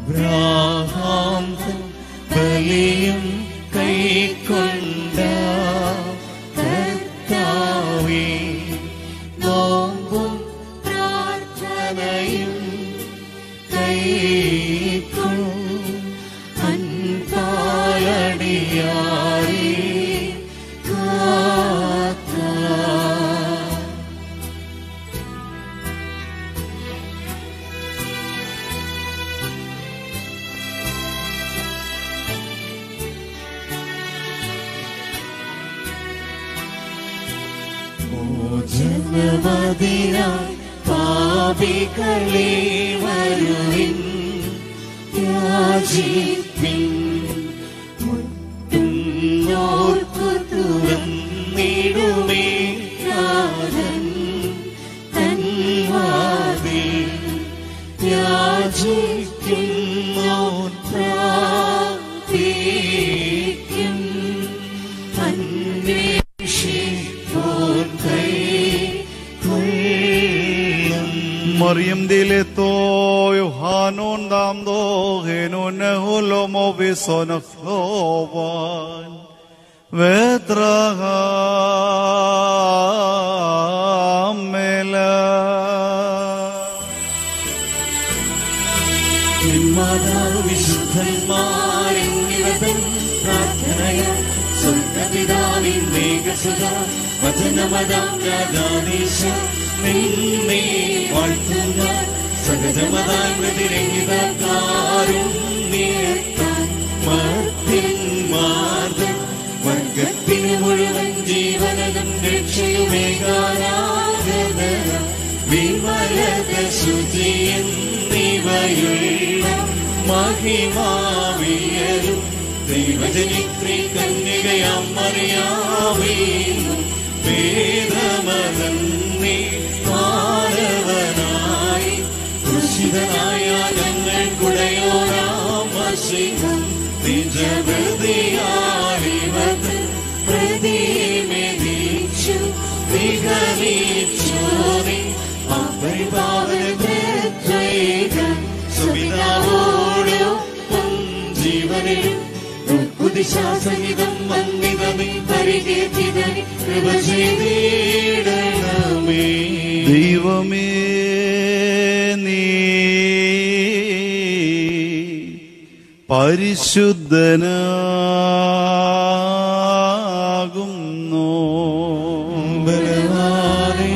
Abraham തൻ ബലിയും കൈക്കൊണ്ട കർത്താവേ നോമ്പും പ്രാർത്ഥനയും കൈക്കൊ അൻപാലടിയാരേ കാത്ത മോചനമതിനായി പാപികളെ വരുവിൻ യാചിപ്പിൻ മുട്ടുന്നോർക്കു തുറന്നിടുമേ നാഥൻ തൻ വാതിൽ യാചിക്കുന്നോൻ പ്രാപിക്കും അന്വേഷിപ്പോൻ കൈ കൊള്ളും Mariam dileto Yohanon dam do genon holomo bison flovan vetragamela മാതാവ് വിശുദ്ധന്മാരെന്നിവതൻ പ്രാർത്ഥനയ സ്വർഗപിതാവിൻ വേഗസുത വചനമതാം രാജാദേശ നിന്നെ വാഴ്ത്തുക സഹജമതാൻ പ്രതിരഹിതക്കാരും നീർത്താൻ മർത്തിന്മാർദ്ദം വർഗത്തിന് മുഴുവൻ ജീവനതും രക്ഷയുമേകാരാധന വിമലത ശുചിയെന്നിവയുള്ള മഹിമാവിയരും ദൈവജനിത്രി കന്യകയാം മറിയാമീന്നും വേദമതന്നേ മാനവനായി കൃഷിതനായ ഞങ്ങൾ കുടയോരാമശിവം നിജവൃതിയാളിവത് പ്രതിമെതിച്ചു നിഗമിച്ചോറി അപരിപാവനേക സുവിതാവോടൊപ്പം ജീവനിലും ദിശാസഹിതം വന്ദിതമേ പരികീർത്തിതനെ കൃപ ചെയ്തിടണമേ ദൈവമേ നീ പരിശുദ്ധനാകുന്നു ബലവാനേ,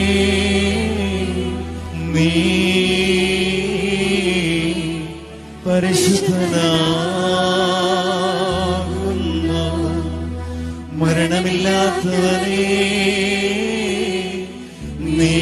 നീ പരിശുദ്ധനാകുന്നു മരണമില്ലാത്തവനേ നീ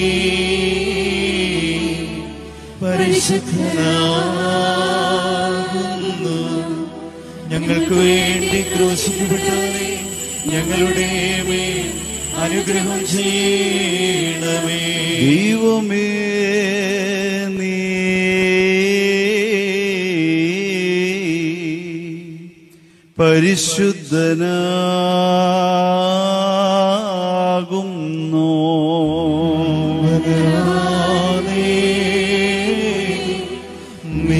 പരിശുദ്ധനാകുന്നു ഞങ്ങൾക്ക് വേണ്ടി ക്രൂശിക്കപ്പെട്ടവരെ ഞങ്ങളുടെ മേൽ അനുഗ്രഹം ചെയ്യണമേ ദൈവമേ നീ പരിശുദ്ധനാകുന്നു ഭഗവാനേ, നീ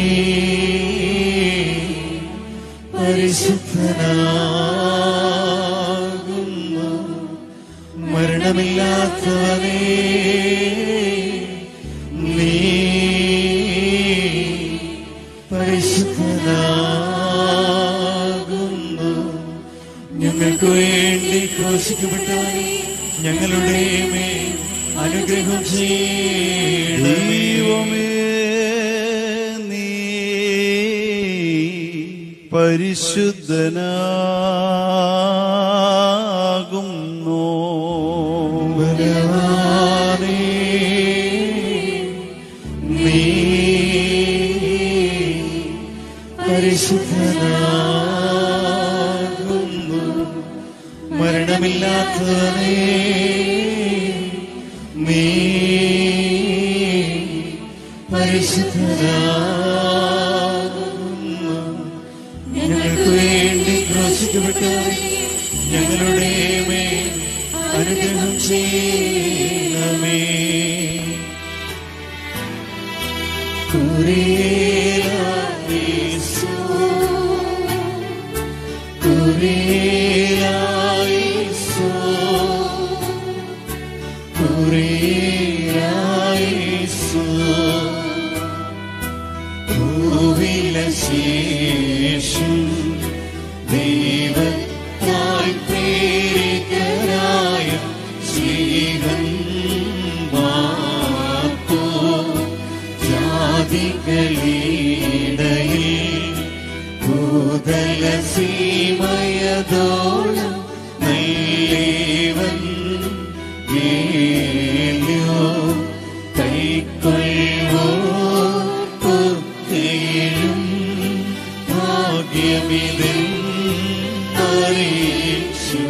പരിശുദ്ധനാകുന്നു മരണമില്ലാത്തവനേ നീ പരിശുദ്ധനാകുന്നു ഞങ്ങൾക്ക് വേണ്ടി ക്രോശിക്കപ്പെട്ടവരെ ഞങ്ങളുടെ മേൽ അനുഗ്രഹം ചെയ്യണമേ ദൈവമേ നീ പരിശുദ്ധനാകുന്നു ഭഗവാനേ, നീ പരിശുദ്ധനാകുന്നു മരണമില്ലാത്തവനേ നീ പരിശുദ്ധനാകുന്നു ഞങ്ങൾക്ക് വേണ്ടി ക്രോശിക്കപ്പെട്ടവരെ ഞങ്ങളുടെ മേൽ അനുഗ്രഹം ചെയ്യണമേ കുറിയേലായി കുറിയായിസോ കുറിയായിസോ ഭൂവിലെ ശേഷം ദൈവത്താൽ പ്രേരിതരായ ശ്രീഹൻ മാർക്കോ ജാതികളിടയിൽ ഭൂതല സീമയതോളം നല്ലേവൻ ഏല്യോ കൈക്കൊള്ളോർക്കൊക്കെയും ഭാഗ്യമിതിൽ അറിയിച്ചു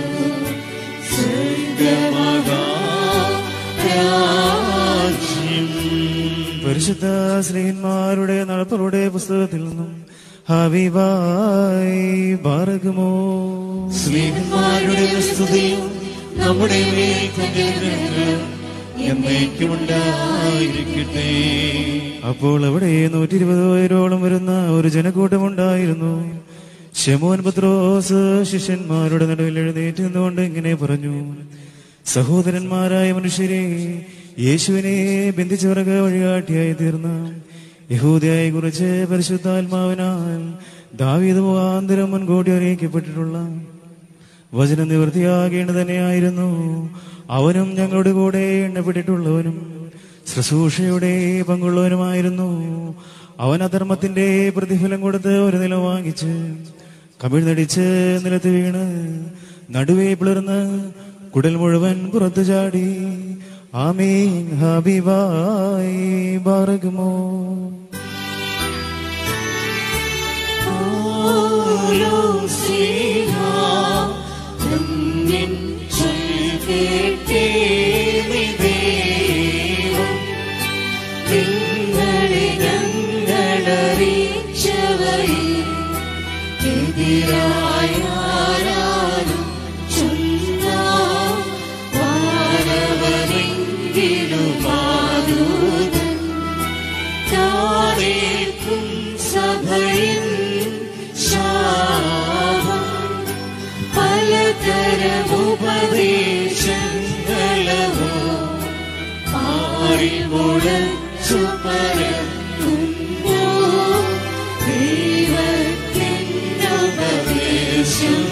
സ്വർഗമഹാരാജ്യം പരിശുദ്ധ സ്നേഹന്മാരുടെ നടപ്പുകളുടെ പുസ്തകത്തിൽ നിന്നും ഹബീബായി ബാറകുമോ സ്നേഹന്മാരുടെ സ്തുതിയും നമ്മുടെ മേൽ തന്റെ അനുഗ്രഹങ്ങളും എന്നേക്കുമുണ്ടായിരിക്കട്ടെ അപ്പോൾ അവിടെ നൂറ്റി ഇരുപത് പേരോളം വരുന്ന ഒരു ജനക്കൂട്ടമുണ്ടായിരുന്നു ഷെമോൻ പത്രോസ് ശിഷ്യന്മാരുടെ നടുവിൽ എഴുന്നേറ്റ് നിന്നുകൊണ്ട് ഇങ്ങനെ പറഞ്ഞു സഹോദരന്മാരായ മനുഷ്യരെ യേശുവിനെ ബന്ധിച്ചവർക്ക് വഴികാട്ടിയായി തീർന്ന യഹൂദയായി കുറിച്ച് പരിശുദ്ധാത്മാവിനാൽ ദാവീദ് മുഖാന്തരം മുൻകൂട്ടി അറിയിക്കപ്പെട്ടിട്ടുള്ള വചനം നിവൃത്തിയാകേണ്ടത് തന്നെയായിരുന്നു അവനും ഞങ്ങളുടെ കൂടെ എണ്ണപ്പെട്ടിട്ടുള്ളവനും ശുശ്രൂഷയുടെ പങ്കുള്ളവനുമായിരുന്നു അവൻ അധർമ്മത്തിന്റെ പ്രതിഫലം കൊടുത്ത് ഒരു നില വാങ്ങിച്ച് കമിഴ്ന്നടിച്ച് നിലത്ത് വീണ് നടുവേ പിളർന്ന് കുടൽ മുഴുവൻ പുറത്തു ചാടി ആമീൻ ഹബീബായി ബാറകുമോ ഓരോ സ്നേഹ ധന്യൻ ചൊൽകേട്ടേ ദൈവം നിങ്ങളെ ഞങ്ങളറിയിച്ചവയിൽ എതിരായ ആരാലും ചൊല്ലാം വാനവരെങ്കിലും ആദൂതൻ താഴേക്കും സഭയിൽ ശാപം പലതരമുപദേശങ്ങളവോ ആറിമുഴച്ചു പരത്തുമ്പോ ദൈവത്തിനുപദേശം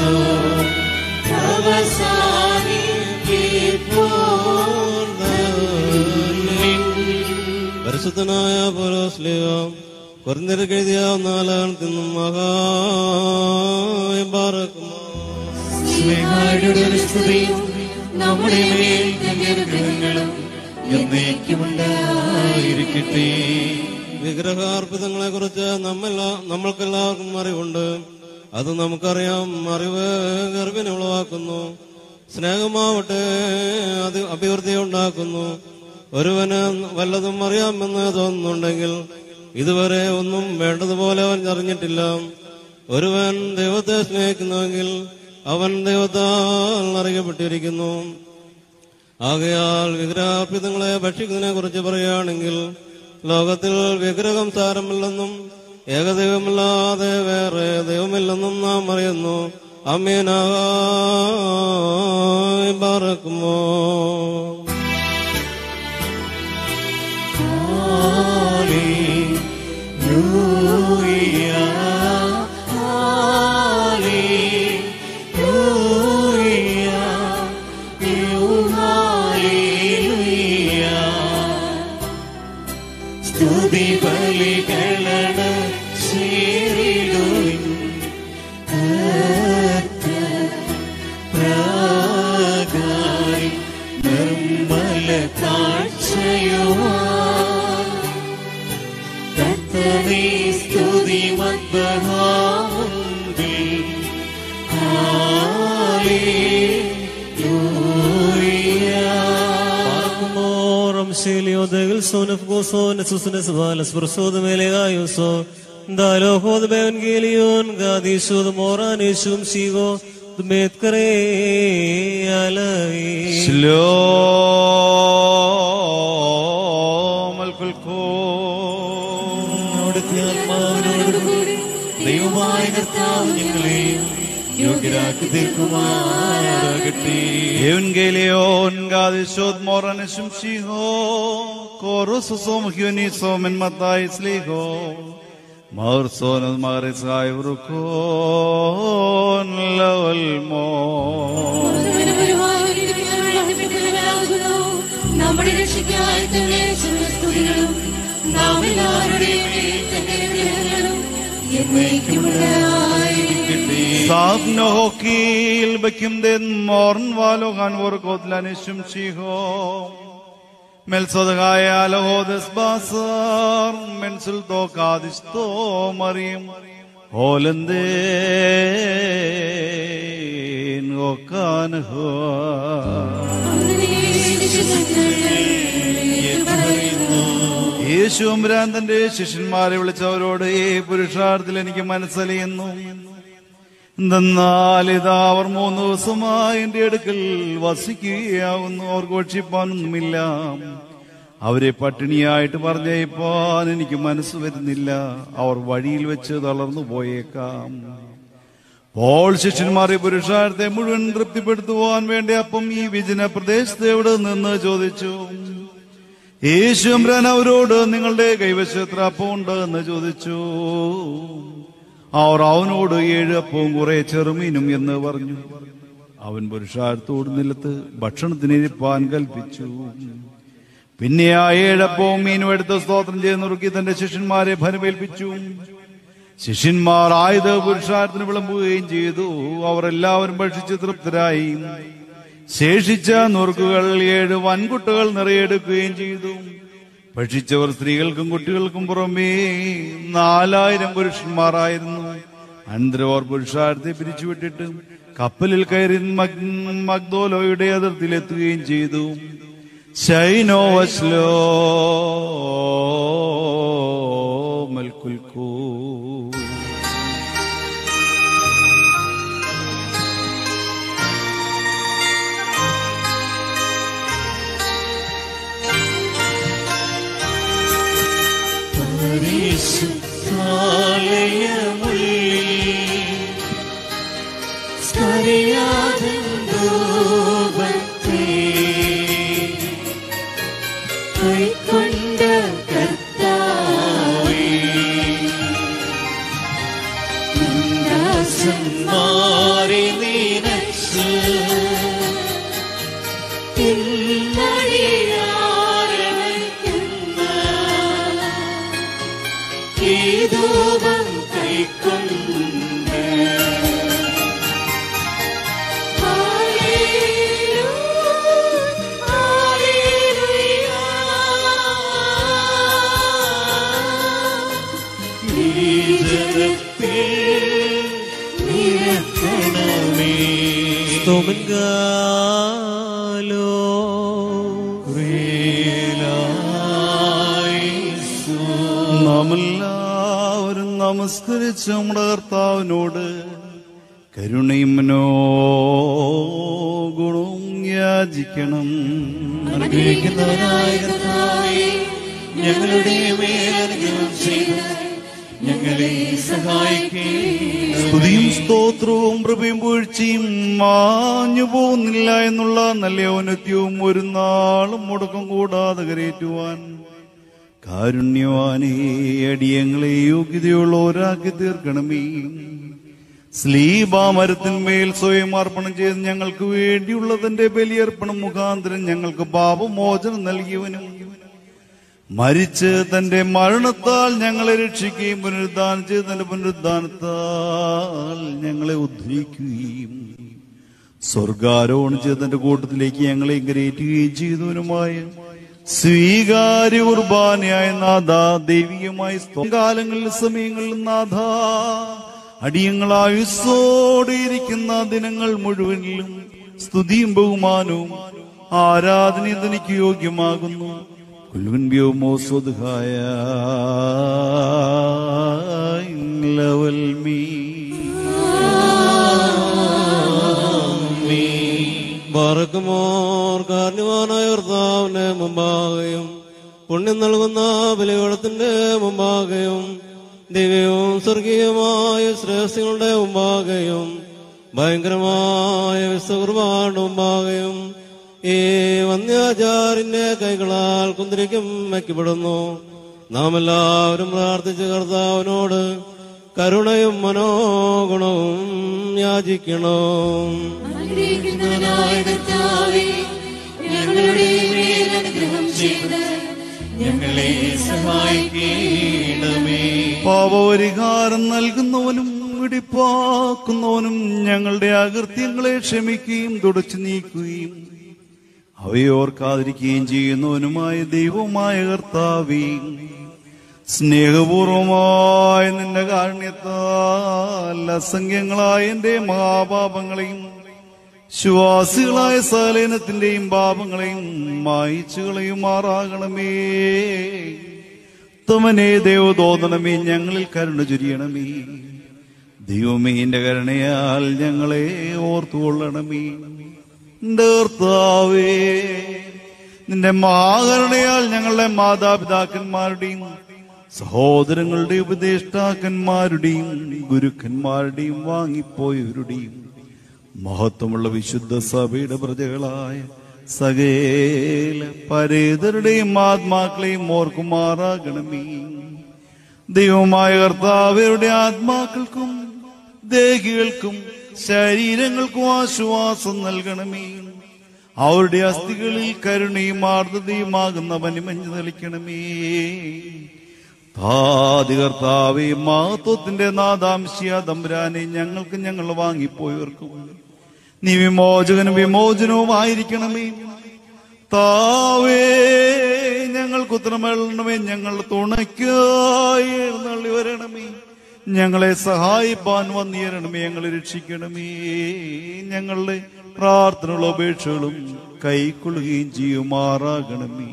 അവസാനിപ്പോർന്നിൻ പരിശുദ്ധനായ പോലോസ്ലിയ കുറഞ്ഞെഴുതിയ നാലാളത്തിൽ നിന്നും മഹാറക്കുമോ സ്നേഹായുടെ ഒരു സ്തുതിയും നമ്മുടെ മേൽ തന്റെ അനുഗ്രഹങ്ങളും എന്നേക്കുമുണ്ടായിരിക്കട്ടെ വിഗ്രഹാർപ്പിതങ്ങളെ കുറിച്ച് നമ്മെല്ലാ നമ്മൾക്കെല്ലാവർക്കും അറിവുണ്ട് അത് നമുക്കറിയാം അറിവ് ഗർഭിനെ ഉളവാക്കുന്നു സ്നേഹമാവട്ടെ അത് അഭിവൃദ്ധി ഉണ്ടാക്കുന്നു ഒരുവന് വല്ലതും അറിയാമെന്ന് തോന്നുന്നുണ്ടെങ്കിൽ ഇതുവരെ ഒന്നും വേണ്ടതുപോലെ അവൻ അറിഞ്ഞിട്ടില്ല ഒരുവൻ ദൈവത്തെ സ്നേഹിക്കുന്നുവെങ്കിൽ അവൻ ദൈവത്താൽ അറിയപ്പെട്ടിരിക്കുന്നു ആകയാൽ വിഗ്രഹാർപ്പിതങ്ങളെ ഭക്ഷിക്കുന്നതിനെ കുറിച്ച് പറയുകയാണെങ്കിൽ ലോകത്തിൽ വിഗ്രഹം സാരമില്ലെന്നും ഏകദൈവമല്ലാതെ വേറെ ദൈവമില്ലെന്നും നാം അറിയുന്നു അമ്മേനായി പാറക്കുമോ Hallelujah. Hallelujah. Hallelujah. സ്തുതി ബലികളണ ചേരിടുവിൻ പ്രാകാരി നിർമ്മല കാഴ്ചയുമാ കർത്തനേ സ്തുതി മദ്ബഹാമുണ്ടിൽ ഹല്ലേലൂയ Ramshelio de Gilson of Goson, Susanes Valas, Broso de Melegayoso, Daloho de Evangelion, Gadisho de Moran, Ishum Sigo, the Metkare Alai. സ്ലോം അവിടുത്തെ ആത്മാവിനോടുകൂടി ദൈവമായ കർത്താവ് ഞങ്ങളെയും യോഗ്യരാക്കി തീർക്കുമാറാകട്ടെ Evangelion gadishod moranishum shiho korususom hyunisom en matais ligo Marson el maris gaivrukon lavalmo നമ്മുടെ രക്ഷയ്ക്കായി തന്നെ സ്തുതികളും നാം എല്ലാവരുടെയും മേൽ തന്നെ ഗ്രഹങ്ങളും എന്നേക്കുമുണ്ടായിരിക്കട്ടെ Savno hokil bekim den morn valogan vorkotlanishum shiho Melsodgaya lohodes basar mensul to kadisto marim Holenden okan യേശുമ്പുരാൻ തന്റെ ശിഷ്യന്മാരെ വിളിച്ചവരോട് ഈ പുരുഷാർത്ഥത്തിൽ എനിക്ക് മനസ്സലിയുന്നു എന്തെന്നാൽ ഇതാ അവർ മൂന്ന് ദിവസമായി എന്റെ അടുക്കൽ വസിക്കുകയാവുന്നു അവർക്ക് ഭക്ഷിപ്പാനൊന്നുമില്ല അവരെ പട്ടിണിയായിട്ട് പറഞ്ഞയപ്പാൻ എനിക്ക് മനസ്സ് വരുന്നില്ല അവർ വഴിയിൽ വെച്ച് തളർന്നു പോയേക്കാം പോൾ ശിഷ്യന്മാരെ പുരുഷാരത്തെ മുഴുവൻ തൃപ്തിപ്പെടുത്തുവാൻ വേണ്ടി അപ്പം ഈ വിജന പ്രദേശത്ത് എവിടെ നിന്ന് ചോദിച്ചു യേശുമ്രൻ അവരോട് നിങ്ങളുടെ കൈവശത്ര അപ്പമുണ്ട് എന്ന് ചോദിച്ചു അവർ അവനോട് ഏഴ് അപ്പവും കുറെ ചെറുമീനും എന്ന് പറഞ്ഞു അവൻ പുരുഷാരത്തോട് നിലത്ത് ഭക്ഷണത്തിനിരിപ്പാൻ കൽപ്പിച്ചു പിന്നെ ആ ഏഴപ്പവും മീനും എടുത്ത് സ്തോത്രം ചെയ്ത് നുറുക്കി തന്റെ ശിഷ്യന്മാരെ ഫലമേൽപ്പിച്ചു ശിഷ്യന്മാർ ആയുധ പുരുഷാരത്തിന് വിളമ്പുകയും ചെയ്തു അവർ എല്ലാവരും ഭക്ഷിച്ച് തൃപ്തരായി ശേഷിച്ച നുറുക്കുകൾ ഏഴ് വൻകുട്ടകൾ നിറയെടുക്കുകയും ചെയ്തു ഭക്ഷിച്ചവർ സ്ത്രീകൾക്കും കുട്ടികൾക്കും പുറമേ നാലായിരം പുരുഷന്മാരായിരുന്നു അനന്തരവർ പുരുഷാരത്തെ പിരിച്ചുവിട്ടിട്ട് കപ്പലിൽ കയറി മഗ് മഗ്ദോലോയുടെ അതിർത്തിയിലെത്തുകയും ചെയ്തു ശൈനോ വസ്ലോ മൽക്കുൽക്കൂ കൈക്കൊണ്ട കർത്താവേ ദാസന്മാരെ നിനച്ച് ഇന്നടിയാരവയ്ക്കുന്ന ഈ ധൂപം കൈക്കൊണ്ട് സ്തോമൻകാലോ നാമെല്ലാവരും നമസ്കരിച്ച് നമ്മുടെ കർത്താവിനോട് കരുണയും മനോ ഗുണവും യാചിക്കണം അനുഗ്രഹിക്കുന്നവനായ കർത്താവേ ഞങ്ങളുടെ മേലനുഗ്രഹം ചെയ്ത് ഞങ്ങളെ സഹായിക്കേ സ്തുതിയും സ്തോത്രവും പ്രഭയും പൂഴ്ചയും മാഞ്ഞു പോകുന്നില്ല എന്നുള്ള നല്ല ഔന്നത്യവും ഒരു നാളും മുടക്കം കൂടാതെ കരയേറ്റുവാൻ കാരുണ്യവാനേ അടിയങ്ങളെ യോഗ്യതയുള്ളവരാക്കി തീർക്കണമേ സ്ലീബാമരത്തിന്മേൽ സ്വയം അർപ്പണം ചെയ്ത് ഞങ്ങൾക്ക് വേണ്ടിയുള്ള തന്റെ ബലിയർപ്പണം മുഖാന്തരം ഞങ്ങൾക്ക് പാപമോചനം നൽകിയവനും മരിച്ച് തന്റെ മരണത്താൽ ഞങ്ങളെ രക്ഷിക്കുകയും പുനരുദ്ധാനം ചെയ്ത് തന്റെ പുനരുദ്ധാനത്താൽ ഞങ്ങളെ ഉദ്ധരിക്കുകയും സ്വർഗാരോഹണം ചെയ്ത് തന്റെ കൂട്ടത്തിലേക്ക് ഞങ്ങളെ കരയേറ്റുകയും ചെയ്തവനുമായ സ്വീകാര്യ കുർബാനയായ നാഥ ദൈവികമായ കാലങ്ങളിൽ സമയങ്ങളിൽ നാഥ അടിയങ്ങളായുസോടെ ഇരിക്കുന്ന ദിനങ്ങൾ മുഴുവനിലും സ്തുതിയും ബഹുമാനവും ആരാധനയും തനിക്ക് യോഗ്യമാകുന്നു കുൽവൻ വ്യോമോ സ്വതുഹായ ലവൽ മീ ബറക്കുമോർ കാരണവാനായ കർത്താവിന്റെ മുമ്പാകെയും പുണ്യം നൽകുന്ന ബലിവളത്തിന്റെ മുമ്പാകെയും ദിവ്യവും സ്വർഗീയമായ ശ്രേഷ്ഠങ്ങളുടെ മുമ്പാകെയും ഭയങ്കരമായ വിശ്വകുർബാനുമ്പാകയും ഈ വന്യാചാരിന്റെ കൈകളാൽ കുന്തിരിക്കും വയ്ക്കപ്പെടുന്നു നാം എല്ലാവരും പ്രാർത്ഥിച്ച് കർത്താവിനോട് കരുണയും മനോഗുണവും യാചിക്കണം അനുഗ്രഹിക്കുന്നവനായ കർത്താവേ, ഞങ്ങളുടെ മേൽ അനുഗ്രഹം ചെയ്ത് ഞങ്ങളെ സഹായിക്കണമേ പാപപരിഹാരം നൽകുന്നവനും ഇടിപ്പാക്കുന്നവനും ഞങ്ങളുടെ അകൃത്യങ്ങളെ ക്ഷമിക്കുകയും തുടച്ചു നീക്കുകയും അവയോർക്കാതിരിക്കുകയും ചെയ്യുന്നവനുമായ ദൈവമായ കർത്താവേ സ്നേഹപൂർവമായ നിന്റെ കാരുണ്യത്താൽ അസംഖ്യങ്ങളായ എന്റെ മഹാപാപങ്ങളെയും ശ്വാസികളായ സകലനത്തിന്റെയും പാപങ്ങളെയും മായിച്ചു കളയുമാറാകണമേ ഉത്തമനെ ദേവതോന്നണമേ ഞങ്ങളിൽ കരുണ ചൊരിയണമേ ദൈവമേ എന്റെ കരുണയാൽ ഞങ്ങളെ ഓർത്തുകൊള്ളണമേ എന്റെ കർത്താവേ നിന്റെ മഹാകരുണയാൽ ഞങ്ങളുടെ മാതാപിതാക്കന്മാരുടെയും സഹോദരങ്ങളുടെ ഉപദേഷ്ടാക്കന്മാരുടെയും ഗുരുക്കന്മാരുടെയും വാങ്ങിപ്പോയവരുടെയും മഹത്വമുള്ള വിശുദ്ധ സഭയുടെ പ്രജകളായ സകേല പരേതരുടെയും ആത്മാക്കളെയും ഓർക്കുമാറാകണമേ ദൈവമായ കർത്താവരുടെ ആത്മാക്കൾക്കും ദേഹികൾക്കും ശരീരങ്ങൾക്കും ആശ്വാസം നൽകണമേ അവരുടെ അസ്ഥികളിൽ കരുണയും ആർദ്രതയുമാകുന്ന പനിമഞ്ഞ് തെളിക്കണമേ താതി കർത്താവേ മഹത്വത്തിന്റെ നാദാംശിയ തമ്പുരാനെ ഞങ്ങൾക്ക് ഞങ്ങൾ വാങ്ങിപ്പോയവർക്കും നീ വിമോചകനും വിമോചനവുമായിരിക്കണമേ താവേ ഞങ്ങൾക്ക് ഉത്തരമേളണമേ ഞങ്ങൾ തുണയ്ക്കായി എഴുന്നള്ളി വരണമേ ഞങ്ങളെ സഹായിപ്പാൻ വന്നേരണമേ ഞങ്ങളെ രക്ഷിക്കണമേ ഞങ്ങളുടെ പ്രാർത്ഥനകളും അപേക്ഷകളും കൈക്കൊള്ളുകയും ചെയ്യുമാറാകണമേ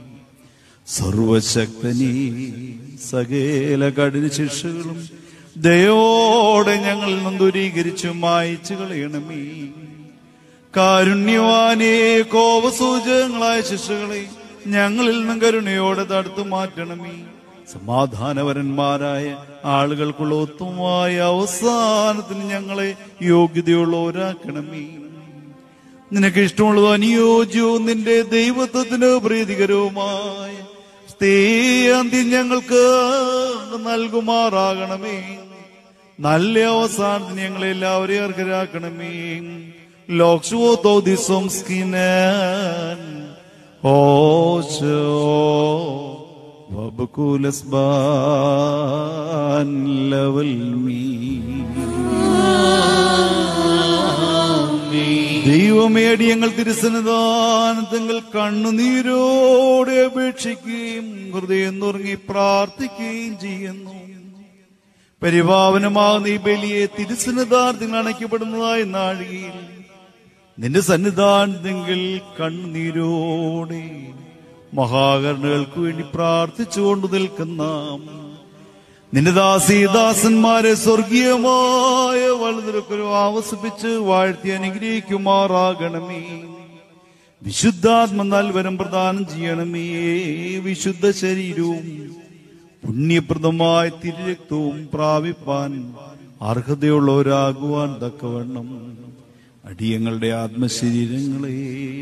സർവശക്തനീ സകേല കഠിന ശിക്ഷകളും ദയോടെ ഞങ്ങളിൽ നിന്ന് ദൂരീകരിച്ചു മായിച്ചു കളയണമേ കാരുണ്യവാനേ കോപസൂചകങ്ങളായ ശിക്ഷകളെ ഞങ്ങളിൽ നിന്നും കരുണയോടെ തടുത്തു മാറ്റണമേ സമാധാനവരന്മാരായ ആളുകൾക്കുള്ള ഉത്തമമായ അവസാനത്തിന് ഞങ്ങളെ യോഗ്യതയുള്ളവരാക്കണമേ നിനക്ക് ഇഷ്ടമുള്ളത് അനുയോജ്യവും നിന്റെ ദൈവത്വത്തിന് പ്രീതികരവുമായ സ്ത്രീയന്ത്യം ഞങ്ങൾക്ക് നൽകുമാറാകണമേ നല്ല അവസാനത്തിന് ഞങ്ങളെ എല്ലാവരെയും അർഹരാക്കണമേ ലോക്ഷോ തോദിസം സ്കിനൻ ഓശോ വബുകുലസ്ബാൻ ലവൽ മീ ദൈവമേ അടിയങ്ങൾ തിരുസന്നിധാനത്തങ്ങൾ കണ്ണുനീരോടെ അപേക്ഷിക്കുകയും ഹൃദയം നുറങ്ങി പ്രാർത്ഥിക്കുകയും ചെയ്യുന്നു പരിപാവനമാകുന്ന ഈ ബലിയെ തിരുസന്നിധാനത്തിൽ അണയ്ക്കപ്പെടുന്നതായ നാഴികയിൽ നിന്റെ സന്നിധാനത്തെങ്കിൽ കണ്ണുനീരോടെ മഹാകരണകൾക്ക് വേണ്ടി പ്രാർത്ഥിച്ചുകൊണ്ട് നിൽക്കുന്ന നിന്റെ ദാസീദാസന്മാരെ സ്വർഗീയമായ വലുതിരക്കൊരു ആവസിപ്പിച്ച് വാഴ്ത്തി അനുഗ്രഹിക്കുമാറാകണമേ വിശുദ്ധാത്മ നൽവരം പ്രദാനം ചെയ്യണമേ വിശുദ്ധ ശരീരവും പുണ്യപ്രദമായ തിരുരക്തവും പ്രാപിപ്പാൻ അർഹതയുള്ളവരാകുവാൻ തക്കവണ്ണം അടിയങ്ങളുടെ ആത്മശരീരങ്ങളെ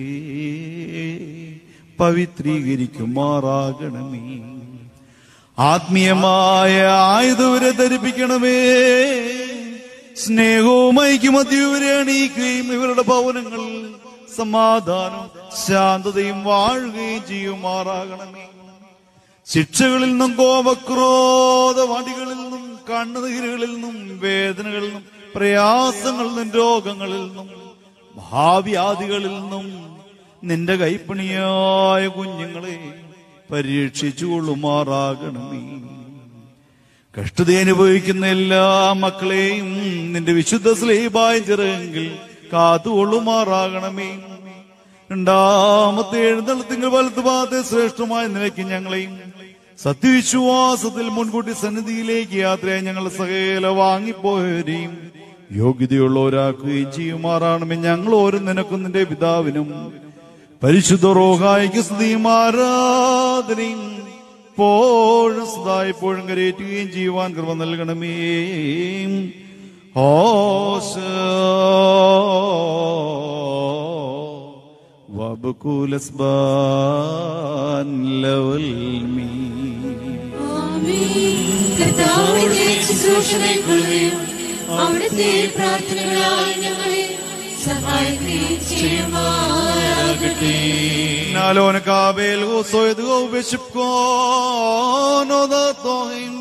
പവിത്രീകരിക്കുമാറാകണമേ ആത്മീയമായ ആയുധവരെ ധരിപ്പിക്കണമേ സ്നേഹവും ഐക്യമത്യവരെ അണിയിക്കുകയും ഇവരുടെ ഭവനങ്ങളിൽ സമാധാനവും ശാന്തതയും വാഴുകയും ചെയ്യുമാറാകണമേ ശിക്ഷകളിൽ നിന്നും കോപക്രോധ വടികളിൽ നിന്നും കണ്ണുനീരുകളിൽ നിന്നും വേദനകളിൽ നിന്നും പ്രയാസങ്ങളിൽ നിന്നും രോഗങ്ങളിൽ നിന്നും മഹാവ്യാധികളിൽ നിന്നും നിന്റെ കൈപ്പണിയായ കുഞ്ഞുങ്ങളെ പരീക്ഷിച്ചുകൊള്ളുമാറാകണമേ കഷ്ടത അനുഭവിക്കുന്ന എല്ലാ മക്കളെയും നിന്റെ വിശുദ്ധ സ്ലീബായ ചിറകെങ്കിൽ കാത്തുകൊള്ളുമാറാകണമേ രണ്ടാമത്തെ എഴുന്നള്ളത്തിങ്ങൾ വലത്ത് ഭാഗത്തെ ശ്രേഷ്ഠമായ നിലയ്ക്ക് ഞങ്ങളെയും സത്യവിശ്വാസത്തിൽ മുൻകൂട്ടി സന്നിധിയിലേക്ക് യാത്രയായി ഞങ്ങൾ സകല വാങ്ങിപ്പോയവരെയും യോഗ്യതയുള്ളവരാക്കുകയും ചെയ്യുമാറാണമേ ഞങ്ങൾ ഓരോ നിനക്കും നിന്റെ പിതാവിനും പരിശുദ്ധ റോഹായിക്ക് സ്തുതിയും ആരാധനയും എപ്പോഴും സദാ എപ്പോഴും കരയേറ്റുകയും ചെയ്യുവാൻ കൃപ നൽകണമേ هوسو وبكل اسبان لو المين കർത്താവിന്റെ ശുശ്രൂഷകൾക്കൊള്ളുകയും അവിടുത്തെ പ്രാർത്ഥനകളാൽ ഞങ്ങളെ സഹായിക്കുകയും ചെയ്യുമാറാകട്ടെ نالون كابل وصيد وبشبكون وضطهم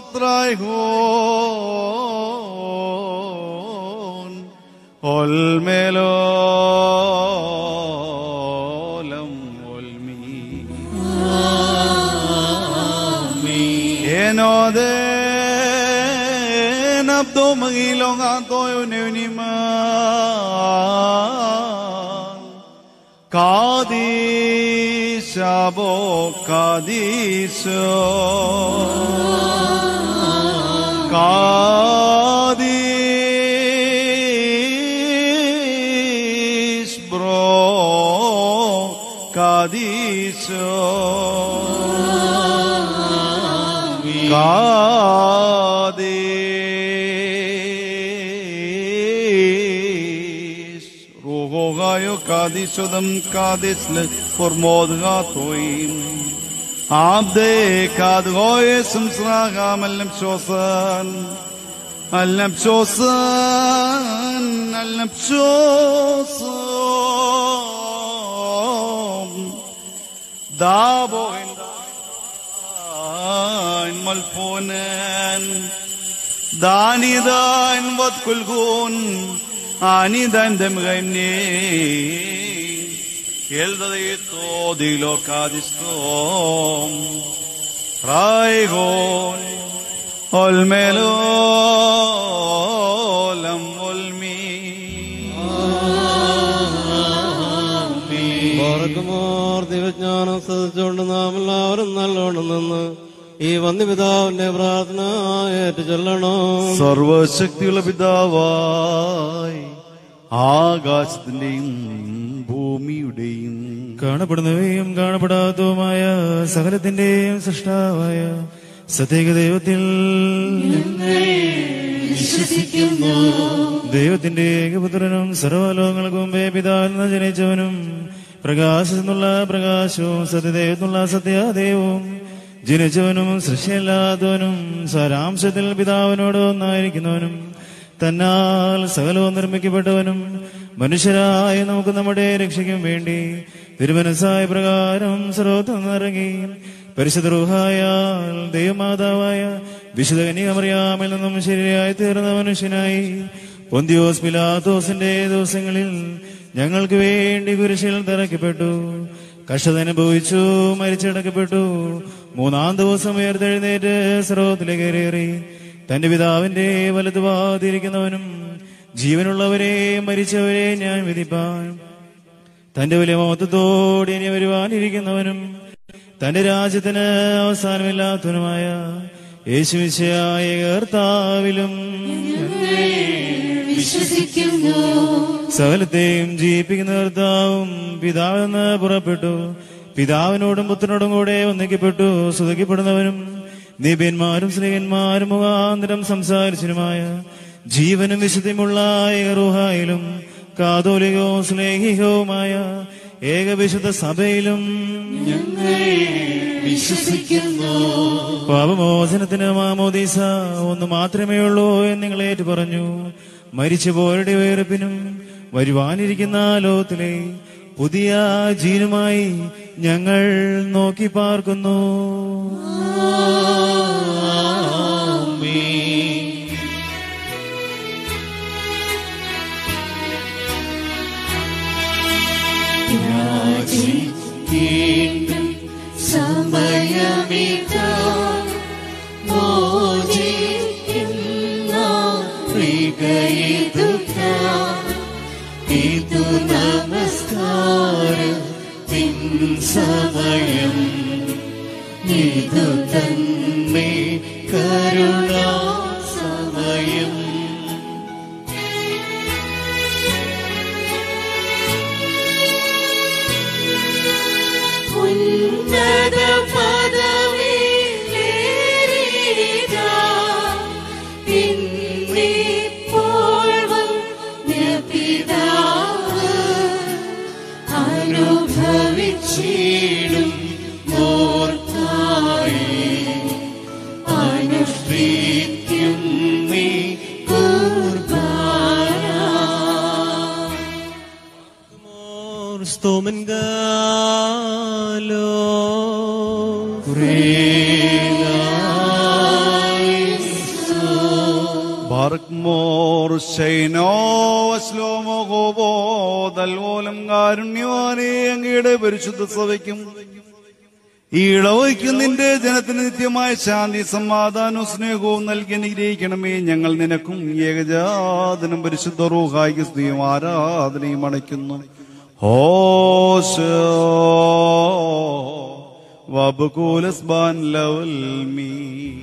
ترايهون والملولم والمين Enode napto magilong ato neuniman Kadis abo kadiso Kadis bro kadiso Kadis Ruho gayo kadis odam kadis le formod gatoim Abde kad goye sumsraga malam shosan Alam shosan Alam shosan Dabo in malfunan دانيدان واتكلكون آنيدان دمغيني يلدديتو ديلو كادستوم رايغون والملولم والمين പാറക്കുമാർ ദിവജ്ഞാനം ശ്രദ്ധിച്ചുകൊണ്ട് നാം എല്ലാവരും നല്ലോണം നിന്ന് ഈ വന്യപിതാവിന്റെ പ്രാർത്ഥന ഏറ്റു ചൊല്ലണം സർവശക്തിയുള്ള പിതാവായി ആകാശത്തിന്റെയും ഭൂമിയുടെയും കാണപ്പെടുന്നവയും കാണപ്പെടാത്തതുമായ സകലത്തിന്റെയും സൃഷ്ടാവായ സത്യേക ദൈവത്തിൽ വിശ്വസിക്കുന്നു ദൈവത്തിന്റെ ഏകപുത്രനും സർവ്വലോകങ്ങൾക്ക് മുമ്പേ പിതാവിൽ നിന്ന് ജനിച്ചവനും പ്രകാശത്തിൽ നിന്നുള്ള പ്രകാശവും സത്യദൈവത്തിനുള്ള സത്യദൈവവും ജനിച്ചവനും സൃഷ്ടിയല്ലാത്തവനും സാരാംശത്തിൽ പിതാവിനോട് ഒന്നായിരിക്കുന്നവനും തന്നാൽ സകലവും നിർമ്മിക്കപ്പെട്ടവനും മനുഷ്യരായ നമുക്ക് നമ്മുടെ രക്ഷയ്ക്കും വേണ്ടി തിരുമനസായ പ്രകാരം സർവത്വം നിറങ്ങി പരിശുദ്ധ റൂഹായാൽ ദൈവമാതാവായ വിശുദ്ധ കന്യകമറിയാമിൽ നിന്നും ശരിയായി തീർന്ന മനുഷ്യനായി പൊന്തിയോസ് പിലാത്തോസിന്റെ ദിവസങ്ങളിൽ ഞങ്ങൾക്ക് വേണ്ടി കുരിശിൽ തറയ്ക്കപ്പെട്ടു കഷ്ടത അനുഭവിച്ചു മരിച്ചടക്കപ്പെട്ടു മൂന്നാം ദിവസം ഉയർത്തെഴുന്നേറ്റ് സർവത്തിലേക്ക് കയറി തന്റെ പിതാവിന്റെ വലതുവാതിരിക്കുന്നവനും ജീവനുള്ളവരെ മരിച്ചവരെ ഞാൻ വിധിപ്പാൻ തന്റെ വലിയ മഹത്വത്തോടെ ഇനി വരുവാനിരിക്കുന്നവനും തന്റെ രാജ്യത്തിന് അവസാനമില്ലാത്തവനുമായ യേശുവിശയായ കർത്താവിലും വിശ്വസിക്കുന്നു സകലത്തെയും ജീവിപ്പിക്കുന്ന കർത്താവും പിതാവിൽ നിന്ന് പുറപ്പെട്ടു പിതാവിനോടും പുത്രനോടും കൂടെ ഒന്നിക്കപ്പെട്ടു സുതയ്ക്കപ്പെടുന്നവനും നിബിയന്മാരും സ്ത്രീയന്മാരും മുഖാന്തരം സംസാരിച്ചനുമായ ജീവനും വിശുദ്ധിയുമുള്ള ഏകറുഹായിലും കാതോലികവും സ്നേഹികവുമായ ഏകവിശുദ്ധ സഭയിലും വിശ്വസിക്കുന്നു പാപമോചനത്തിന് മാമോദീസ ഒന്ന് മാത്രമേ ഉള്ളൂ എന്ന് നിങ്ങൾ ഏറ്റു പറഞ്ഞു മരിച്ചുപോരുടെ ഉയർപ്പിനും വരുവാനിരിക്കുന്ന ലോകത്തിലെ പുതിയ ജീനുമായി ഞങ്ങൾ നോക്കി പാർക്കുന്നു വീണ്ടും സമയമിതാ മോചിക്കുന്ന പ്രിയതുക ഇതു നമസ്കാരത്തിൻ സമയം ഇതു തന്നെ കരുണാ സമയം ഉന്നത പദവിയിലേറിയിതാ, പിന്നിപ്പോൾ അർപ്പിക്കും നീ കുർബാന സ്തോമൻ ഗാലോ ബാർക്ക്മോർ ശൈനോ വസ്ലോമോ ഗോപോ തൽമൂലം കാരുണ്യവാനേ അങ്ങയുടെ പരിശുദ്ധ സഭയ്ക്കും ഈ ഇളവയ്ക്കും നിന്റെ ജനത്തിന് നിത്യമായ ശാന്തി സമാധാനവും സ്നേഹവും നൽകി അനുഗ്രഹിക്കണമേ ഞങ്ങൾ നിനക്കും ഏകജാതനും പരിശുദ്ധ റൂഹായിക്ക് സ്ത്രീയും ആരാധനയും അണയ്ക്കുന്നു ഹോശോ വബുകൂലസ്ബാൻ ലവൽ മീ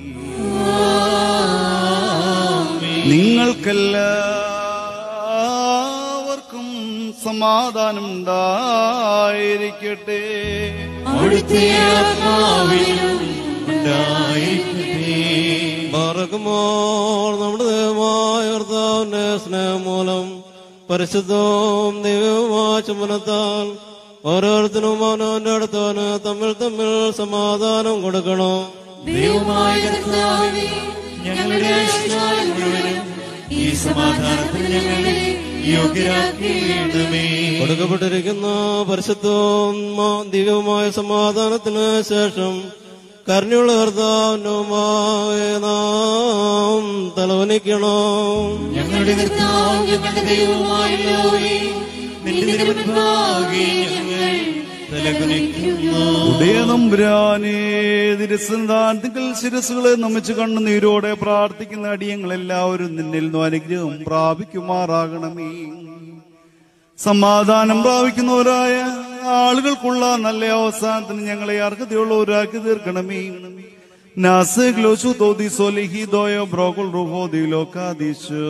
നിങ്ങൾക്കെല്ലാവർക്കും സമാധാനം ഉണ്ടായിരിക്കട്ടെ അവിടുത്തെ ആത്മാവിനും ഉണ്ടായിരിക്കട്ടെ മറക്കുമ്പോൾ നമ്മുടെ ദൈവമായ കർത്താവിന്റെ സ്നേഹം മൂലം പരിശുദ്ധവും ദൈവവുമായ ചുമനത്താൽ ഓരോരുത്തരും അവനവന്റെ അടുത്തവന് തമ്മിൽ തമ്മിൽ സമാധാനം കൊടുക്കണം ദൈവമായ കർത്താവേ ഞങ്ങളുടെ ആയുഷ്കാലം മുഴുവനും ഈ സമാധാനത്തിന് ഞങ്ങളെ യോഗ്യരാക്കിയിടമേ കൊടുക്കപ്പെട്ടിരിക്കുന്ന പരിശുദ്ധവും മാ- ദിവ്യവുമായ സമാധാനത്തിന് ശേഷം കരുണയുള്ള കർത്താവിനുമായ നാം തലവനിക്കണം ഞങ്ങളുടെ കർത്താവും ഞങ്ങളുടെ ദൈവവുമായല്ലോവേ നിന്റെ തിരുമുൻപാകെ ഞങ്ങൾ തലകുനിക്കുന്നു ഉദയനമ്പുരാനേ തിരുസന്ധാനത്തിൽ ശിരസുകളെ നമിച്ച് കണ്ണുനീരോടെ പ്രാർത്ഥിക്കുന്ന അടിയങ്ങളെല്ലാവരും നിന്നിൽ നിന്നും അനുഗ്രഹം പ്രാപിക്കുമാറാകണമേ സമാധാനം പ്രാപിക്കുന്നവരായ ആളുകൾക്കുള്ള നല്ല അവസാനത്തിന് ഞങ്ങളെ അർഹതയുള്ളവരാക്കി തീർക്കണമേ നാസഗ്ലോസു തോദിസോ ലിഹിദോയോ ബ്രോകുൽ റുഹോ ദിലോകാദിശോ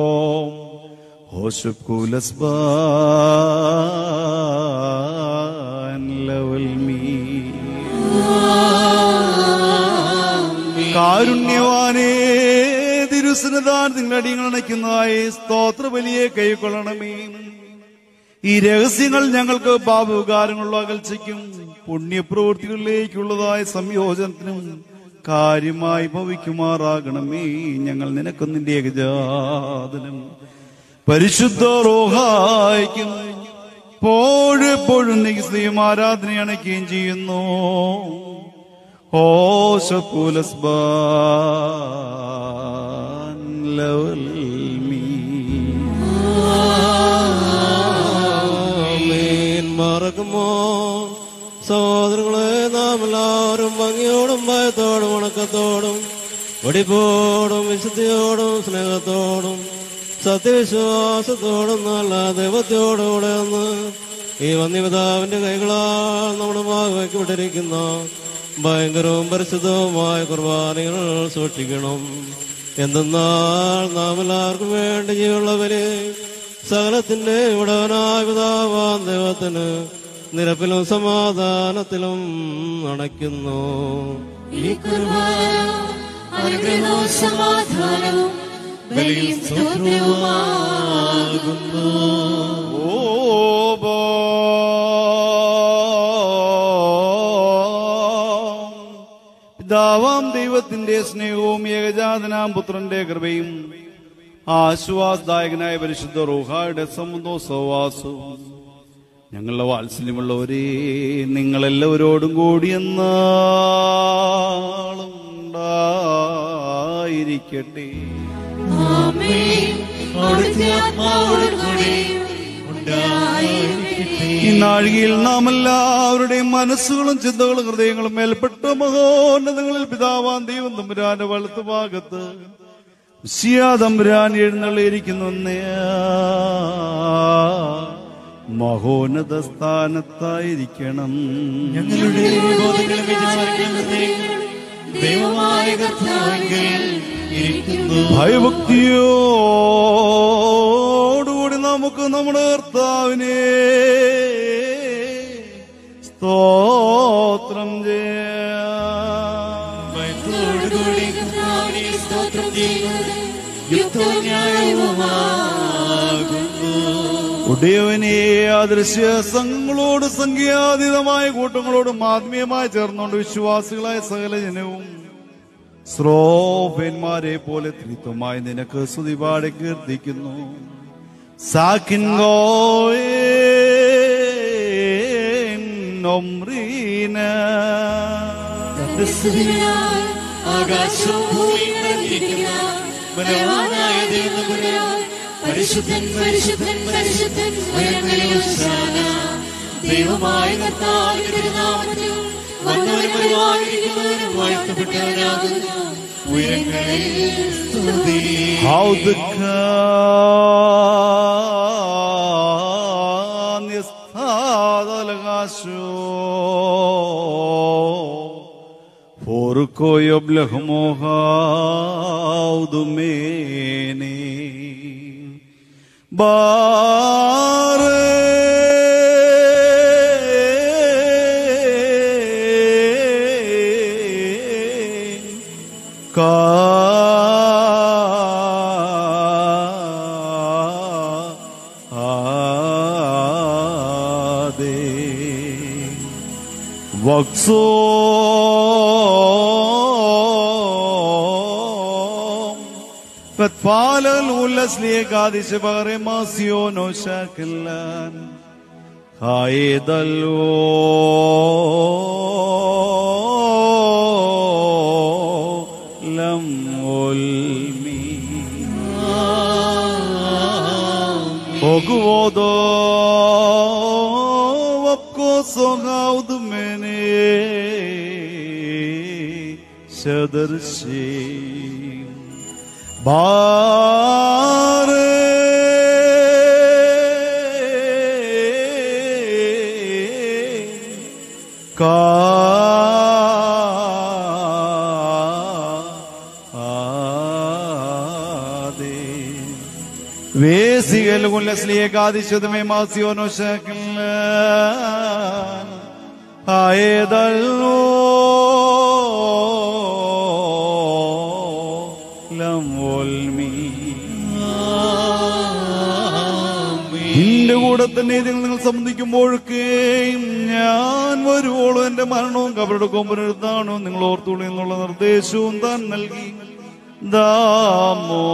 ഹോഷബ് കൂലസ്ബാൻ ലവൽ മീ കാരുണ്യവാനേ തിരുസനതാൻ നിങ്ങളടിയങ്ങൾ അണയ്ക്കുന്നതായി സ്തോത്ര ബലിയെ കൈക്കൊള്ളണമേ ഈ രഹസ്യങ്ങൾ ഞങ്ങൾക്ക് പാപവികാരങ്ങളുള്ള അകൽച്ചയ്ക്കും പുണ്യപ്രവൃത്തികളിലേക്കുള്ളതായ സംയോജനത്തിനും കാര്യമായി ഭവിക്കുമാറാകണമേ ഞങ്ങൾ നിനക്ക് നിന്റെ ഏകജാതനം പരിശുദ്ധ റോഹായിക്കും എപ്പോഴും നീ സ്ത്രീയും ആരാധന അണയ്ക്കുകയും ചെയ്യുന്നു ഓ ശക്കൂലസ്ബാൻ ലവൽ മീ ആമേൻ. മറക്കുമോ സഹോദരങ്ങളെ നാം എല്ലാവരും ഭംഗിയോടും ഭയത്തോടും വണക്കത്തോടും വെടിപ്പോടും വിശുദ്ധിയോടും സ്നേഹത്തോടും സത്യവിശ്വാസത്തോടും നല്ല ദൈവത്തോടുകൂടെ ഒന്ന് ഈ വന്യപിതാവിന്റെ കൈകളാൽ നമ്മുടെ ഭാഗവയ്ക്കപ്പെട്ടിരിക്കുന്ന ഭയങ്കരവും പരിശുദ്ധവുമായ കുർബാനകൾ സൂക്ഷിക്കണം എന്തെന്നാൽ നാം എല്ലാവർക്കും വേണ്ടി ജീവുള്ളവരെ സകലത്തിന്റെ ഉടവനായ പിതാവാൻ ദൈവത്തിന് നിരപ്പിലും സമാധാനത്തിലും അണയ്ക്കുന്നു ഈ കുർബാന അനുഗ്രഹവും സമാധാനവും ബലിയും സ്തോത്രവുമാകുന്നു ഓ ബോ പിതാവാം ദൈവത്തിന്റെ സ്നേഹവും ഏകജാതനാം പുത്രന്റെ കൃപയും ആശ്വാസദായകനായ പരിശുദ്ധ റൂഹായുടെ സമുദോ സവാസവും ഞങ്ങളുടെ വാത്സല്യമുള്ളവരെ നിങ്ങളെല്ലാവരോടും കൂടി എന്നാളും ഉണ്ടായിരിക്കട്ടെ ആമേൻ അവിടുത്തെ ആത്മാവോട് കൂടെ ഉണ്ടായിരിക്കട്ടെ ഈ നാഴികയിൽ നാം എല്ലാവരുടെയും മനസ്സുകളും ചിന്തകളും ഹൃദയങ്ങളും മേൽപ്പെട്ട മഹോന്നതങ്ങളിൽ പിതാവാൻ ദൈവം തമ്പുരാന്റെ വലത്ത് ഭാഗത്ത് ഉശിയാ തമ്പുരാൻ എഴുന്നള്ളിയിരിക്കുന്നു മഹോന്നത സ്ഥാനത്തായിരിക്കണം ഞങ്ങളുടെ ബോധങ്ങളും വിചാരങ്ങളും ഹൃദയങ്ങളും ദൈവമായ കർത്താവിൽ ഇരിക്കുന്നു ഭയഭക്തിയോടുകൂടി നമുക്ക് നമ്മുടെ കർത്താവിനെ സ്തോത്രം ചെയ്യാം ഭയത്തോടുകൂടി കർത്താവിനെ സ്തോത്രം ചെയ്യുന്നത് യുക്തവും ന്യായവുമാകുന്നു ഉടയവനെ അദൃശ്യ സംഘങ്ങളോട് സംഖ്യാതീതമായ കൂട്ടങ്ങളോടും ആത്മീയമായി ചേർന്നുകൊണ്ട് വിശ്വാസികളായ സകല ജനവും സ്രോഫന്മാരെ പോലെ ത്രിത്വമായി നിനക്ക് സ്തുതിപാടെ കീർത്തിക്കുന്നു സാക്കിൻ ക്രിസ്തുവിനാൽ ആകാശവും ഭൂമിയും നിറഞ്ഞിരിക്കുന്ന ബലവാനായ ദൈവപുരാൻ പരിശുദ്ധൻ പരിശുദ്ധൻ പരിശുദ്ധൻ ഉയരങ്ങളിൽ ഹോശാന. ദൈവമായ കർത്താവിന്റെ തിരുനാമത്തിൽ വന്നവരും വരുവാനിരിക്കുന്നവരും വാഴ്ത്തപ്പെട്ടവരാകുന്നു ഉയരങ്ങളിൽ സ്തുതി How the can Porco yoblahmohaudumene Bare Ade Vakso Fatfal الغلس ليقاد شبغر ماسيون وشاكلان خايد الو لم والمي Ogvodo vapko sogaud mene shadarshi bare ka ade വേസികൾ ഉല്ലസ്ലിയേക്കാദിശതമേ മാസിയോനോ ശകലൻ ആയതല്ലോ ലം വൽമി നിന്റെ കൂടെ തന്നെ ഇതിൽ നിങ്ങൾ സംബന്ധിക്കുമ്പോഴൊക്കെയും ഞാൻ വരുവോളും എന്റെ മരണവും കവരുടെ കൊമ്പനെടുത്താണോ നിങ്ങൾ ഓർത്തുള്ളൂ എന്നുള്ള നിർദ്ദേശവും താൻ നൽകി ദാമോ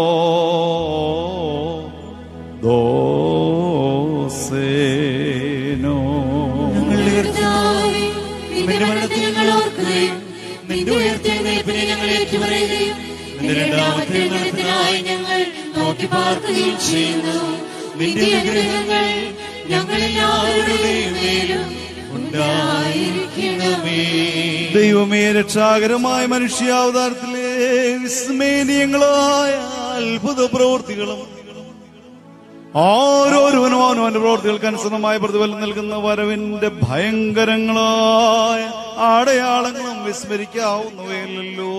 ദോസേനോ ഞങ്ങളുടെ കർത്താവേ, നിന്റെ മരണത്തെ ഞങ്ങൾ ഓർക്കുകയും നിന്റെ ഉയർത്തെഴുന്നേൽപ്പിനെ ഞങ്ങൾ ഏറ്റുപറയുകയും നിന്റെ രണ്ടാമത്തെ എഴുന്നേൽപ്പിനായി ഞങ്ങൾ നോക്കി പാർക്കുകയും ചെയ്യുന്നു നിന്റെ അനുഗ്രഹങ്ങൾ ഞങ്ങളെല്ലാവരുടെയും മേലും ഉണ്ടായിരിക്കണമേ ദൈവമേ രക്ഷാകരമായ മനുഷ്യാവതാരത്തിലെ വിസ്മേനീയങ്ങളായ അത്ഭുത പ്രവൃത്തികളും ഓരോരുവനും അവനും അവന്റെ പ്രവൃത്തികൾക്ക് അനുസൃതമായ പ്രതിഫലം നൽകുന്ന വരവിന്റെ ഭയങ്കരങ്ങളായ അടയാളങ്ങളും വിസ്മരിക്കാവുന്നവയല്ലോ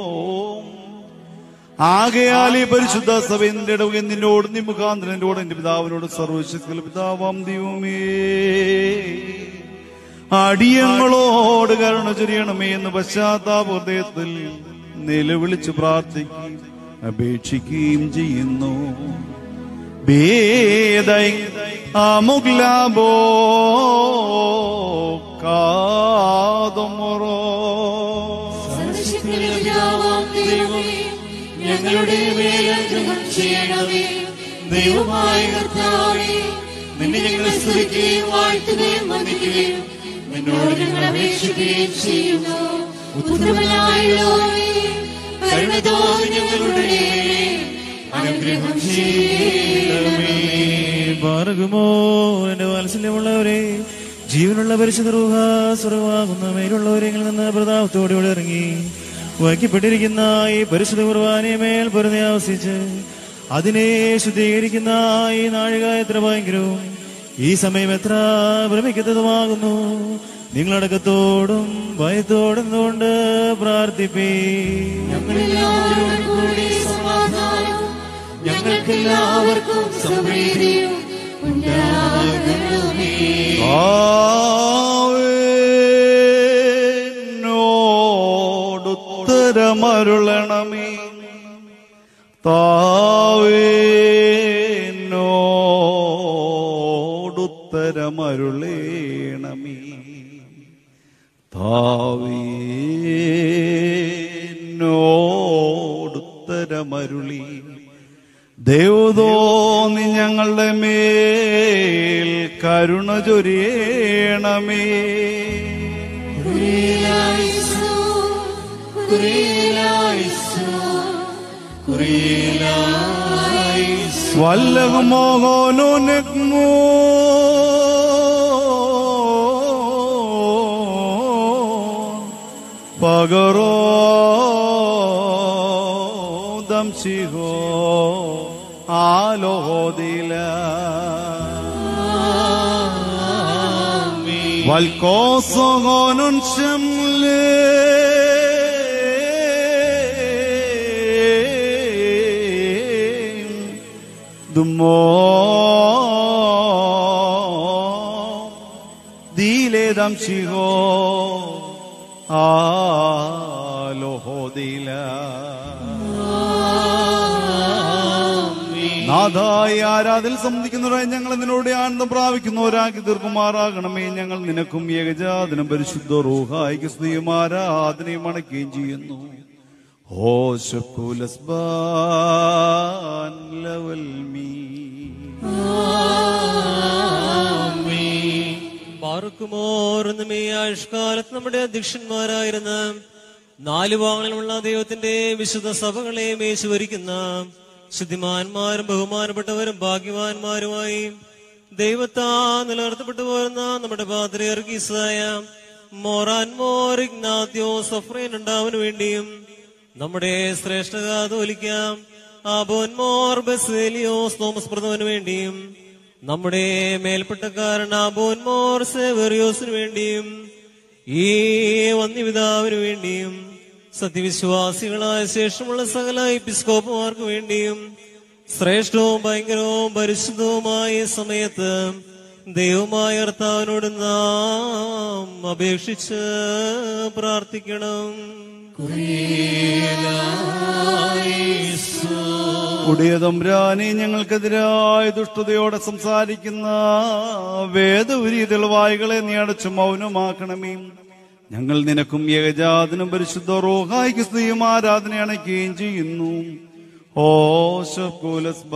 ആകയാൽ ഈ പരിശുദ്ധ സഭ നിന്റെ ഇടവുക നിന്നോട് നീ മുഖാന്തരം എന്നോട് എന്റെ പിതാവിനോട് സർവശക്തിയുള്ള പിതാവാം ദൈവമേ അടിയങ്ങളോട് കരുണ ചൊരിയണമേ എന്ന് പശ്ചാത്താപ ഹൃദയത്തിൽ നിലവിളിച്ച് പ്രാർത്ഥിക്കുകയും അപേക്ഷിക്കുകയും ചെയ്യുന്നു ഭേദൈ അമുഗ്ലാബോ കാതുമുറോ സർവശക്തനായ പിതാവാം ദൈവമേ, ഞങ്ങളുടെ മേൽ അനുഗ്രഹം ചെയ്യണമേ ദൈവമായ കർത്താവേ നിന്നെ ഞങ്ങൾ സ്തുതിക്കുകയും വാഴ്ത്തുകയും വന്ദിക്കുകയും നിന്നോട് ഞങ്ങൾ അപേക്ഷിക്കുകയും ചെയ്യുന്നു ഉത്തമനായുള്ളവേ കരുണ തോന്നി ഞങ്ങളുടെ മേൽ അനുഗ്രഹം ചെയ്യണമേ പാറകുമോ എന്റെ വാത്സല്യമുള്ളവരെ ജീവനുള്ള പരിശുദ്ധ റൂഹ സ്വർഗമാകുന്ന മേലുള്ളവരെങ്കിൽ നിന്ന് പ്രതാപത്തോടെ ഇവിടെ ഇറങ്ങി വയ്ക്കപ്പെട്ടിരിക്കുന്ന ഈ പരിശുദ്ധ കുർബാനയെ മേൽ പൊരുതി ആവസിച്ച് അതിനെ ശുദ്ധീകരിക്കുന്ന ഈ നാഴിക എത്ര ഭയങ്കരവും ഈ സമയം എത്ര ഭ്രമിക്കുന്നതുമാകുന്നു നിങ്ങളടക്കത്തോടും ഭയത്തോടും കൊണ്ട് പ്രാർത്ഥിപ്പേ ഞങ്ങളെല്ലാവരോടും കൂടി സമാധാനം ഞങ്ങൾക്കെല്ലാവർക്കും സമൃദ്ധിയും ഉണ്ടാകണമേ താവേനോടുത്തരമരുളണമേ താവേനോടുത്തരമരുളേണമേ ഉത്തരമരുളി ദേവതോന്നി ഞങ്ങളുടെ മേൽ കരുണ ചൊരിയണമേ കുരിയലായിസോ, കുരിയലായിസോ, കുരിയലായിസോ. വല്ലകുമോഹോനോ നെഗ്മോ പകരോ ദംശിഹോ ആലോദില والكوسغون شملين دمو ديلي دمشيغو آلو ديلا നാഥായി ആരാധിൽ സംബന്ധിക്കുന്നവരായി ഞങ്ങൾ നിന്നോട് ആനന്ദം പ്രാപിക്കുന്നവരാക്കി തീർക്കുമാറാകണമേ ഞങ്ങൾ നിനക്കും ഏകജാതനം പരിശുദ്ധ റൂഹായിക്ക് സ്ത്രീയും ആരാധനയും അണയ്ക്കുകയും ചെയ്യുന്നു ഓ ശക്കുലസ്ബാൻ ലവൽ മീ പാർക്കുമോർന്നും ഈ ആയുഷ്കാലത്ത് നമ്മുടെ അധ്യക്ഷന്മാരായിരുന്ന നാല് വാങ്ങളിലുള്ള ദൈവത്തിന്റെ വിശുദ്ധ സഭകളെ മേച്ചു ഭരിക്കുന്ന ശുദ്ധിമാന്മാരും ബഹുമാനപ്പെട്ടവരും ഭാഗ്യവാന്മാരുമായി ദൈവത്താ നിലനിർത്തപ്പെട്ടു പോരുന്ന നമ്മുടെ പാത്രിയർഗീസായ മോറാൻ മോർ ഇഗ്നാത്യോ സഫ്രേൻ ഉണ്ടാവനു വേണ്ടിയും നമ്മുടെ ശ്രേഷ്ഠ കാതോലിക്കാം ആബോൻ മോർ ബസേലിയോസ് തോമസ് പ്രഥമന് വേണ്ടിയും നമ്മുടെ മേൽപ്പെട്ടക്കാരൻ ആബോൻ മോർ സേവറിയോസിനു വേണ്ടിയും ഈ വന്യപിതാവിനു വേണ്ടിയും സത്യവിശ്വാസികളായ ശേഷമുള്ള സകല എപ്പിസ്കോപ്പുമാർക്ക് വേണ്ടിയും ശ്രേഷ്ഠവും ഭയങ്കരവും പരിശുദ്ധവുമായ ഈ സമയത്ത് ദൈവമായ കർത്താവിനോട് നാം അപേക്ഷിച്ച് പ്രാർത്ഥിക്കണം കുടിയതമ്പ്രാനെ ഞങ്ങൾക്കെതിരായ ദുഷ്ടതയോടെ സംസാരിക്കുന്ന വേദപുരി തെളിവായികളെ നീ അടച്ചു മൗനമാക്കണമേ ഞങ്ങൾ നിനക്കും ഏകജാതനും പരിശുദ്ധ റോഹായിക്ക് സ്ത്രീയും ആരാധന അണയ്ക്കുകയും ചെയ്യുന്നു ഓ ശക്കുലസ്ബാൻ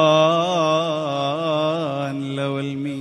ലവൽ മീ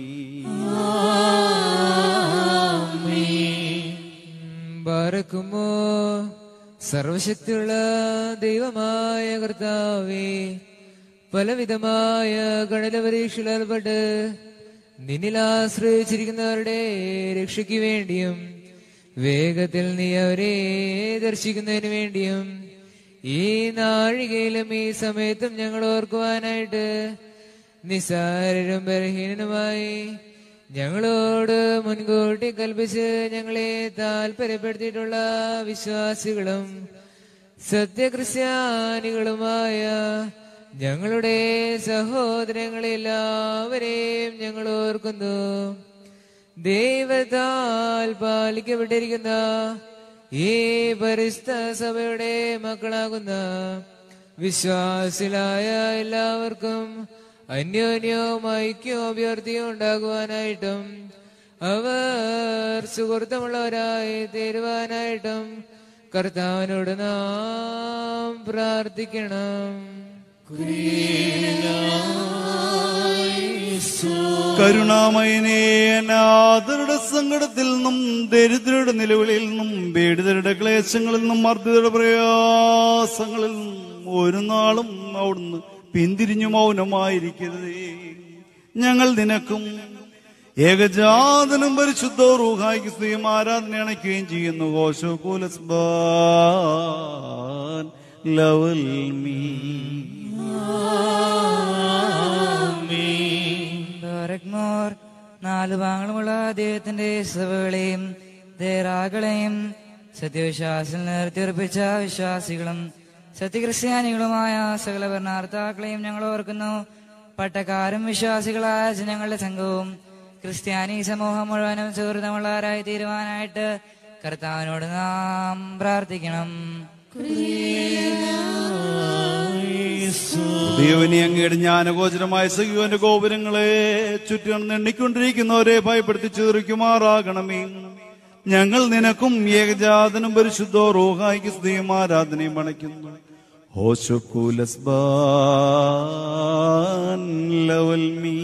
ബാരക്കുമോ സർവശക്തിയുള്ള ദൈവമായ കർത്താവേ പലവിധമായ ഗണിത പരീക്ഷയിലേർപ്പെട്ട് നിന്നിൽ ആശ്രയിച്ചിരിക്കുന്നവരുടെ രക്ഷയ്ക്ക് വേണ്ടിയും വേഗത്തിൽ നീ അവരെ ദർശിക്കുന്നതിന് വേണ്ടിയും ഈ നാഴികയിലും ഈ സമയത്തും ഞങ്ങൾ ഓർക്കുവാനായിട്ട് നിസ്സാരരും ബലഹീനനുമായി ഞങ്ങളോട് മുൻകൂട്ടി കൽപ്പിച്ച് ഞങ്ങളെ താല്പര്യപ്പെടുത്തിയിട്ടുള്ള വിശ്വാസികളും സത്യക്രിസ്ത്യാനികളുമായ ഞങ്ങളുടെ സഹോദരങ്ങളെല്ലാവരെയും ഞങ്ങൾ ഓർക്കുന്നു ദൈവത്താൽ പാലിക്കപ്പെട്ടിരിക്കുന്ന ഈ പരിസ്ഥ സഭയുടെ മക്കളാകുന്ന വിശ്വാസിലായ എല്ലാവർക്കും അന്യോന്യവും ഐക്യവും അഭ്യർത്ഥിയും ഉണ്ടാകുവാനായിട്ടും അവർ സുഹൃത്തമുള്ളവരായി തീരുവാനായിട്ടും കർത്താവിനോട് നാം പ്രാർത്ഥിക്കണം കരുണാമയനേ അനാഥരുടെ സങ്കടത്തിൽ നിന്നും ദരിദ്രരുടെ നിലവിളിയിൽ നിന്നും പീഡിതരുടെ ക്ലേശങ്ങളിൽ നിന്നും മർദ്ദിതരുടെ പ്രയാസങ്ങളിൽ നിന്നും ഒരു നാളും അവിടുന്ന് പിന്തിരിഞ്ഞു മൗനമായിരിക്കരുതേ ഞങ്ങൾ നിനക്കും ഏകജാതനും പരിശുദ്ധ റൂഹായിക്ക് സ്ത്രീയും ആരാധന അണയ്ക്കുകയും ചെയ്യുന്നു കോശോ കൂലസ്ബാൻ ലവൽ മീ ബാരക്മോർ നാല് ഭാഗങ്ങളുമുള്ള ദൈവത്തിന്റെ സഭകളെയും ദേറാകളെയും സത്യവിശ്വാസിൽ നിർത്തിയുറപ്പിച്ച വിശ്വാസികളും സത്യക്രിസ്ത്യാനികളുമായ സകല ഭരണാർത്ഥാക്കളെയും ഞങ്ങൾ ഓർക്കുന്നു പട്ടക്കാരും വിശ്വാസികളായ ജനങ്ങളുടെ സംഘവും ക്രിസ്ത്യാനി സമൂഹം മുഴുവനും സുഹൃതമുള്ളവരായി തീരുവാനായിട്ട് കർത്താവിനോട് നാം പ്രാർത്ഥിക്കണം ദൈവനെ അങ്ങയുടെ ജ്ഞാനഗോചരമായ സഖ്യോന്റെ ഗോപുരങ്ങളെ ചുറ്റും എണ്ണിക്കൊണ്ടിരിക്കുന്നവരെ ഭയപ്പെടുത്തി ചിതറിക്കുമാറാകണമേ ഞങ്ങൾ നിനക്കും ഏകജാതനും പരിശുദ്ധോ റോഹായിക്ക് സ്ത്രീയും ആരാധനയും അണയ്ക്കുന്നു ഹോശുക്കുലസ്ബാൻ ലവൽ മീ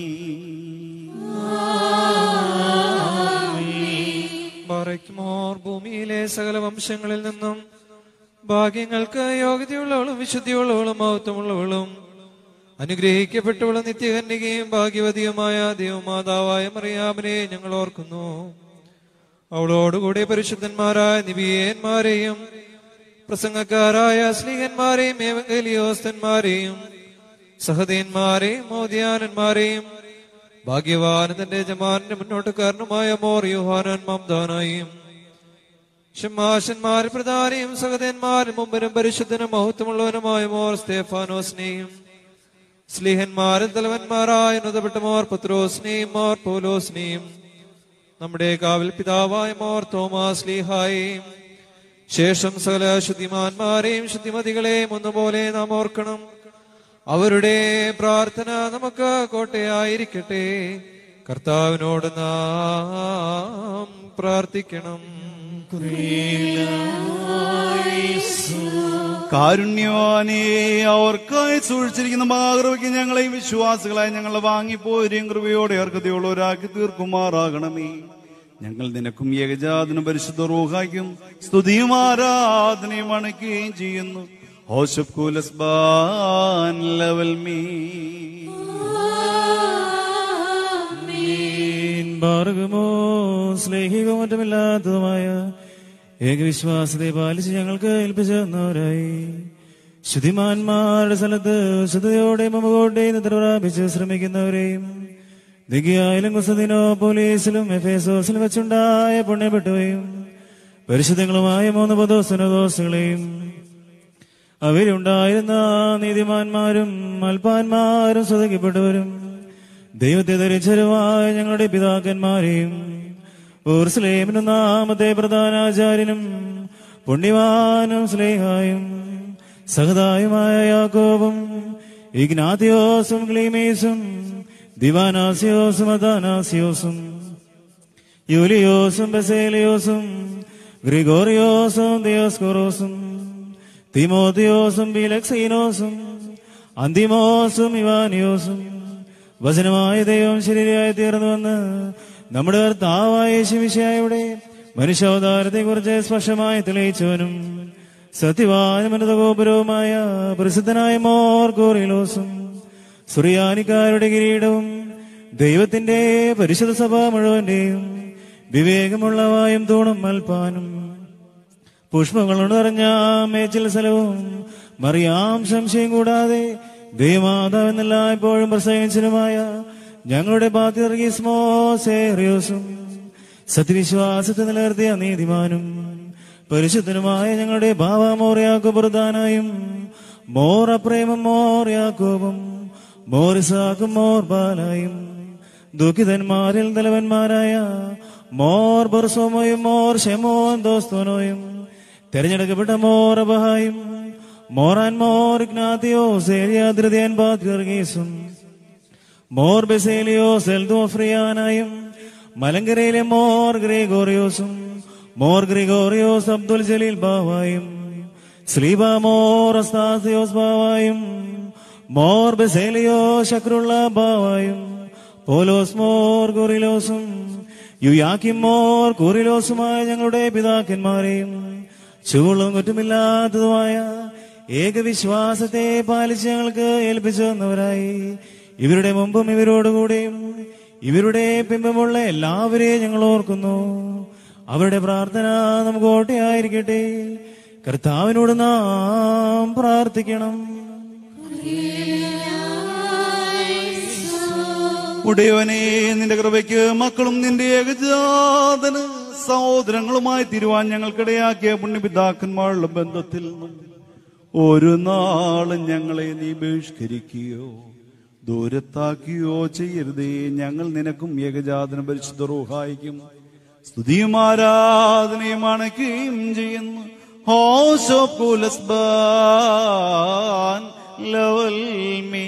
ബാറയ്ക്കുമോർ ഭൂമിയിലെ സകല വംശങ്ങളിൽ നിന്നും ഭാഗ്യങ്ങൾക്ക് യോഗ്യതയുള്ളവളും വിശുദ്ധിയുള്ളവളും മഹത്വമുള്ളവളും അനുഗ്രഹിക്കപ്പെട്ടവളും നിത്യകന്യകയും ഭാഗ്യവതിയുമായ ദൈവമാതാവായ മറിയാമനെ ഞങ്ങൾ ഓർക്കുന്നു അവളോടുകൂടി പരിശുദ്ധന്മാരായ നിബിയേന്മാരെയും പ്രസംഗക്കാരായ സ്ലീഹന്മാരെയും ഏവങ്കലിയോസ്തന്മാരെയും സഹദേന്മാരെയും മോദ്യാനന്മാരെയും ഭാഗ്യവാൻ തന്റെ യജമാനന്റെ മുന്നോട്ടുകാരനുമായ മോർ യുഹാനൻ മംദാനായും ഷമാശന്മാർ പ്രധാനിയും സഹദേന്മാരും മുമ്പരും പരിശുദ്ധനും മഹത്വമുള്ളവനുമായ മോർ സ്തേഫാനോസിനെയും സ്ലീഹന്മാരും തലവന്മാരായ ഉന്നതപ്പെട്ട മോർ പത്രോസിനെയും മോർ പോലോസിനെയും നമ്മുടെ കാവൽ പിതാവായ മോർ തോമാസ് ലീഹായെയും ശേഷം സകല ശുദ്ധിമാന്മാരെയും ശുദ്ധിമതികളെയും ഒന്നുപോലെ നാം ഓർക്കണം അവരുടെ പ്രാർത്ഥന നമുക്ക് കോട്ടയായിരിക്കട്ടെ കർത്താവിനോട് നാം പ്രാർത്ഥിക്കണം കാരുണ്യവാനേ അവർക്കായി സൂക്ഷിച്ചിരിക്കുന്ന മഹാകൃപയ്ക്ക് ഞങ്ങളെയും വിശ്വാസികളായി ഞങ്ങളെ വാങ്ങിപ്പോരും കൃപയോടെ അർഹതയുള്ളവരാക്കി തീർക്കുമാറാകണമേ ഞങ്ങൾ നിനക്കും ഏകജാതനും പരിശുദ്ധ റൂഹായ്ക്കും സ്തുതിയും ആരാധനയും അണയ്ക്കുകയും ചെയ്യുന്നു ഹോഷബ് കൂലസ്ബാൻ ലവൽ മീ ഭാർഗമോ സ്നേഹികവും മറ്റുമില്ലാത്തതുമായ ഏകവിശ്വാസത്തെ പാലിച്ച് ഞങ്ങൾക്ക് ഏൽപ്പിച്ചു തന്നവരായി ശുദ്ധിമാന്മാരുടെ സ്ഥലത്ത് ശുദ്ധതയോടെ മമകോട്ടെ നിദ്ര പ്രാപിച്ച് ശ്രമിക്കുന്നവരെയും ദിഗിയായാലും കുസദിനോ പോലീസിലും എഫേസോസിലും വെച്ചുണ്ടായ പുണ്യപ്പെട്ടുകയും പരിശുദ്ധങ്ങളുമായ മൂന്ന് പദോസനദോസുകളെയും അവരുണ്ടായിരുന്ന നീതിമാന്മാരും അൽപാന്മാരും സ്വതക്കപ്പെട്ടവരും ദൈവത്തെ ധരിച്ചരുമായ ഞങ്ങളുടെ പിതാക്കന്മാരെയും ഊർസ്ലേമിനും നാമത്തെ പ്രധാനാചാര്യനും പുണ്യവാനും സ്ലേഹായും സഹതായുമായ യാക്കോബും ഇഗ്നാത്തിയോസും ക്ലീമീസും ദിവാനാസിയോസും അദാനാസിയോസും യൂലിയോസും ബസേലിയോസും ഗ്രിഗോറിയോസും ദിയോസ്കോറോസും തിമോത്തിയോസും ബിലക്സീനോസും അന്തിമോസും ഇവാനിയോസും വചനമായ ദൈവം ശരീരമായി തീർന്നുവെന്ന് നമ്മുടെ കർത്താവായ ശിവിശായുടെ മനുഷ്യാവതാരത്തെ കുറിച്ച് സ്പഷ്ടമായി തെളിയിച്ചവനും സത്യവാനുമനത ഗോപുരവുമായ പ്രസിദ്ധനായ മോർ ഗോറിലോസും സുറിയാനിക്കാരുടെ കിരീടവും ദൈവത്തിന്റെ പരിശുദ്ധ സഭ മുഴുവന്റെയും വിവേകമുള്ളവായും തൂണും മൽപ്പാനും പുഷ്പങ്ങൾ നിറഞ്ഞ മേച്ചിൽ സ്ഥലവും മറിയാം സംശയം കൂടാതെ ദൈവമാതാവെന്നല്ല ഇപ്പോഴും പ്രസംഗിച്ചനുമായ ഞങ്ങളുടെ ബാധ്യർഗീസ്മോസേറിയോസും സത്യവിശ്വാസത്തെ നിലനിർത്തിയ നീതിമാനും പരിശുദ്ധനുമായ ഞങ്ങളുടെ ഭാവമോറിയാക്കോ പ്രധാനായും മോർ അപ്രേമം മോർ യാക്കോബും മോറിസാക്കും മോർ ബാലായും ദുഃഖിതന്മാരിൽ തലവന്മാരായ മോർ ബർസോമോയും മോർ ഷെമോൻ ദോസ്തോനോയും തെരഞ്ഞെടുക്കപ്പെട്ട മോർ അബഹായും മോറാൻ മോർ ഇഗ്നാത്തിയോ സേരിയാദ്രതയാൻ ബാദ്ഗർഗീസും മോർ ബെസേലിയോ സെൽദോഫ്രിയാനായും മലങ്കരയിലെ മോർ ഗ്രിഗോറിയോസും മോർ ഗ്രിഗോറിയോസ് അബ്ദുൽ ജലീൽ ബാവായും സ്ലീബ മോർ അസ്താസിയോസ് ബാവായും മോർ ബെസേലിയോ ശക്രുള്ള ബാവായും പോലോസ് മോർ ഗോറിലോസും യുയാക്കിം മോർ കൂറിലോസുമായ ഞങ്ങളുടെ പിതാക്കന്മാരെയും ചുവളും കുറ്റമില്ലാത്തതുമായ ഏകവിശ്വാസത്തെ പാലിച്ച് ഞങ്ങൾക്ക് ഏൽപ്പിച്ചു തന്നവരായി ഇവരുടെ മുമ്പും ഇവരോടുകൂടെയും ഇവരുടെ പിമ്പമുള്ള എല്ലാവരെയും ഞങ്ങൾ ഓർക്കുന്നു അവരുടെ പ്രാർത്ഥന നമുക്ക് ഓട്ടയായിരിക്കട്ടെ കർത്താവിനോട് നാം പ്രാർത്ഥിക്കണം ഉടയവനെ നിന്റെ കൃപയ്ക്ക് മക്കളും നിന്റെ ഏകജാതന് സഹോദരങ്ങളുമായി തിരുവാൻ ഞങ്ങൾക്കിടയാക്കിയ പുണ്യപിതാക്കന്മാരുടെ ബന്ധത്തിൽ നിന്നും ഒരു നാളും ഞങ്ങളെ നീ ബഹിഷ്കരിക്കുകയോ ദൂരത്താക്കുകയോ ചെയ്യരുതേ ഞങ്ങൾ നിനക്കും ഏകജാതന പരിശുദ്ധ റൂഹായിക്കും സ്തുതിയും ആരാധനയും അണയ്ക്കുകയും ചെയ്യുന്നു ഹോശോ കുലസ്ബാൻ ലവൽ മീ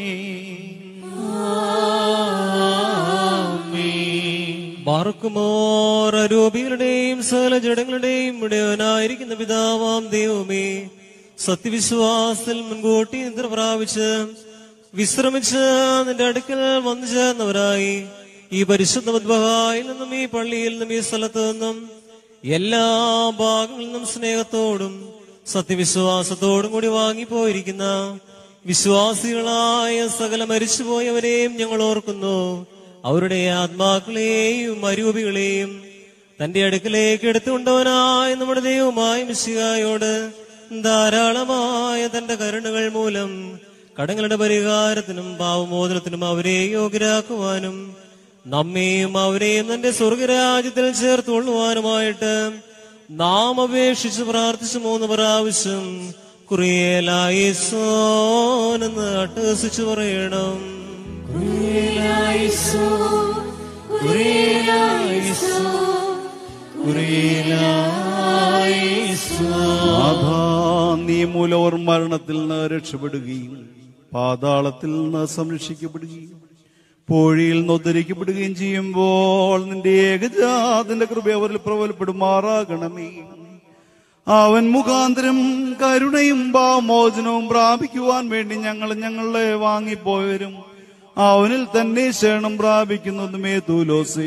മാർക്കുമോർ അരൂപികളുടെയും സകല ജഡങ്ങളുടെയും ഇടയവനായിരിക്കുന്ന പിതാവാം ദൈവമേ സത്യവിശ്വാസത്തിൽ മുൻകൂട്ടി നിദ്ര പ്രാപിച്ച് വിശ്രമിച്ച് നിന്റെ അടുക്കൽ വന്നു ചേർന്നവരായി ഈ പരിശുദ്ധ മദ്ബഹായിൽ നിന്നും ഈ പള്ളിയിൽ നിന്നും ഈ സ്ഥലത്ത് നിന്നും എല്ലാ ഭാഗങ്ങളിൽ നിന്നും സ്നേഹത്തോടും സത്യവിശ്വാസത്തോടും കൂടി വാങ്ങിപ്പോയിരിക്കുന്ന വിശ്വാസികളായ സകല മരിച്ചുപോയവരെയും ഞങ്ങൾ ഓർക്കുന്നു അവരുടെ ആത്മാക്കളെയും അരൂപികളെയും തന്റെ അടുക്കലേക്ക് എടുത്തുകൊണ്ടവനായ നമ്മുടെ ദൈവമായ മിശികായോട് ധാരാളമായ തന്റെ കരുണകൾ മൂലം കടങ്ങളുടെ പരിഹാരത്തിനും പാവമോചനത്തിനും അവരെ യോഗ്യരാക്കുവാനും നമ്മെയും അവരെയും തന്റെ സ്വർഗരാജ്യത്തിൽ ചേർത്തുകൊള്ളുവാനുമായിട്ട് നാം അപേക്ഷിച്ച് പ്രാർത്ഥിച്ചു മൂന്ന് പ്രാവശ്യം കുറിയേലായിസോനെന്ന് അട്ടഹസിച്ചു പറയണം നാഥാ, നീ മൂലം അവർ മരണത്തിൽ നിന്ന് രക്ഷപ്പെടുകയും പാതാളത്തിൽ നിന്ന് സംരക്ഷിക്കപ്പെടുകയും പോഴിയിൽ നിന്ന് ഉദ്ധരിക്കപ്പെടുകയും ചെയ്യുമ്പോൾ നിന്റെ ഏകജാതിന്റെ കൃപ അവരിൽ പ്രബലപ്പെടുമാറാകണമേ അവൻ മുഖാന്തരം കരുണയും ഭാവമോചനവും പ്രാപിക്കുവാൻ വേണ്ടി ഞങ്ങൾ ഞങ്ങളെ വാങ്ങിപ്പോയവരും അവനിൽ തന്നെ ശരണം പ്രാപിക്കുന്നതുമേ തൂലോസേ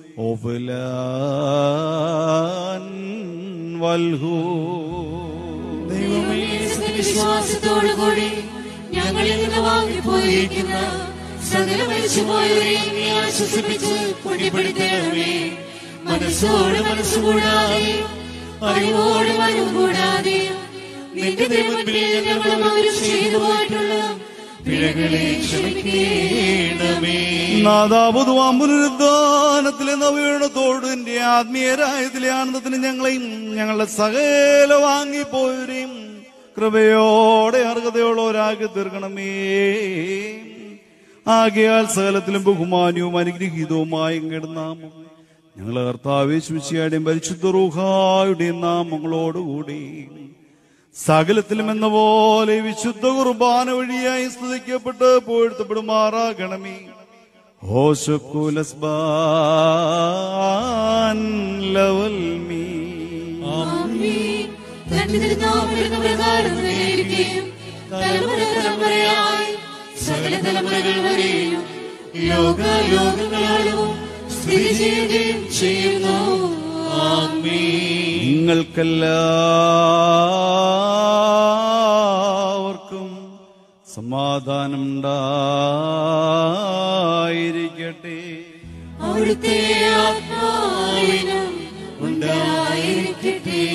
ഓഫലാൻ വൽഹൂ ദൈവമേ വിശ്വാസത്തോടുകൂടി ഞങ്ങളിൽ നിന്ന് വാങ്ങിപ്പോയിരിക്കുന്ന സകല മരിച്ചുപോയവരെയും നീ ആശ്വസിപ്പിച്ച് പുണ്യപ്പെടുത്തണമേ മനസ്സോട് മനസ്സുകൂടാതെ അറിവോട് അറിവ് കൂടാതെ നിന്റെ ദൈവത്തിൽ ഞങ്ങളും അവരും ചെയ്തു പോയിട്ടുള്ള പിഴകളെ ക്ഷമിക്കണമേ നാദാബുധുവാം പുനരുദ്ധാനത്തിലെ നവീണത്തോട് എന്റെ ആത്മീയരായത്തിലെ ആനന്ദത്തിന് ഞങ്ങളെയും ഞങ്ങളുടെ സകല വാങ്ങിപ്പോയവരെയും കൃപയോടെ അർഹതയുള്ളവരാക്കി തീർക്കണമേ ആകയാൽ സകലത്തിലും ബഹുമാന്യവും അനുഗ്രഹീതവുമായ നാമം ഞങ്ങളെ കർത്താവേശുശിയുടെയും പരിശുദ്ധ റൂഹായുടെയും നാമങ്ങളോടുകൂടി സകലത്തിലും എന്ന പോലെ വിശുദ്ധ കുർബാന വഴിയായി സ്തുതിക്കപ്പെട്ട് പോഴ്ത്തപ്പെടുമാറാകണമേ ഹോശക്കുലസ്ബാൻ ലവൽ മീ ആമീൻ. തന്റെ തിരുനാമമെന്ന പ്രകാരം നേരിടുകയും തലമുറ തലമുറയായി സകല തലമുറകൾ വരെയും ലോകാലോകങ്ങളോടും സ്ഥിതി ചെയ്യുകയും ചെയ്യുന്നു ആമീൻ നിങ്ങൾക്കെല്ലാവർക്കും സമാധാനം ഉണ്ടായിരിക്കട്ടെ അവിടുത്തെ ആത്മാവിനും ഉണ്ടായിരിക്കട്ടെ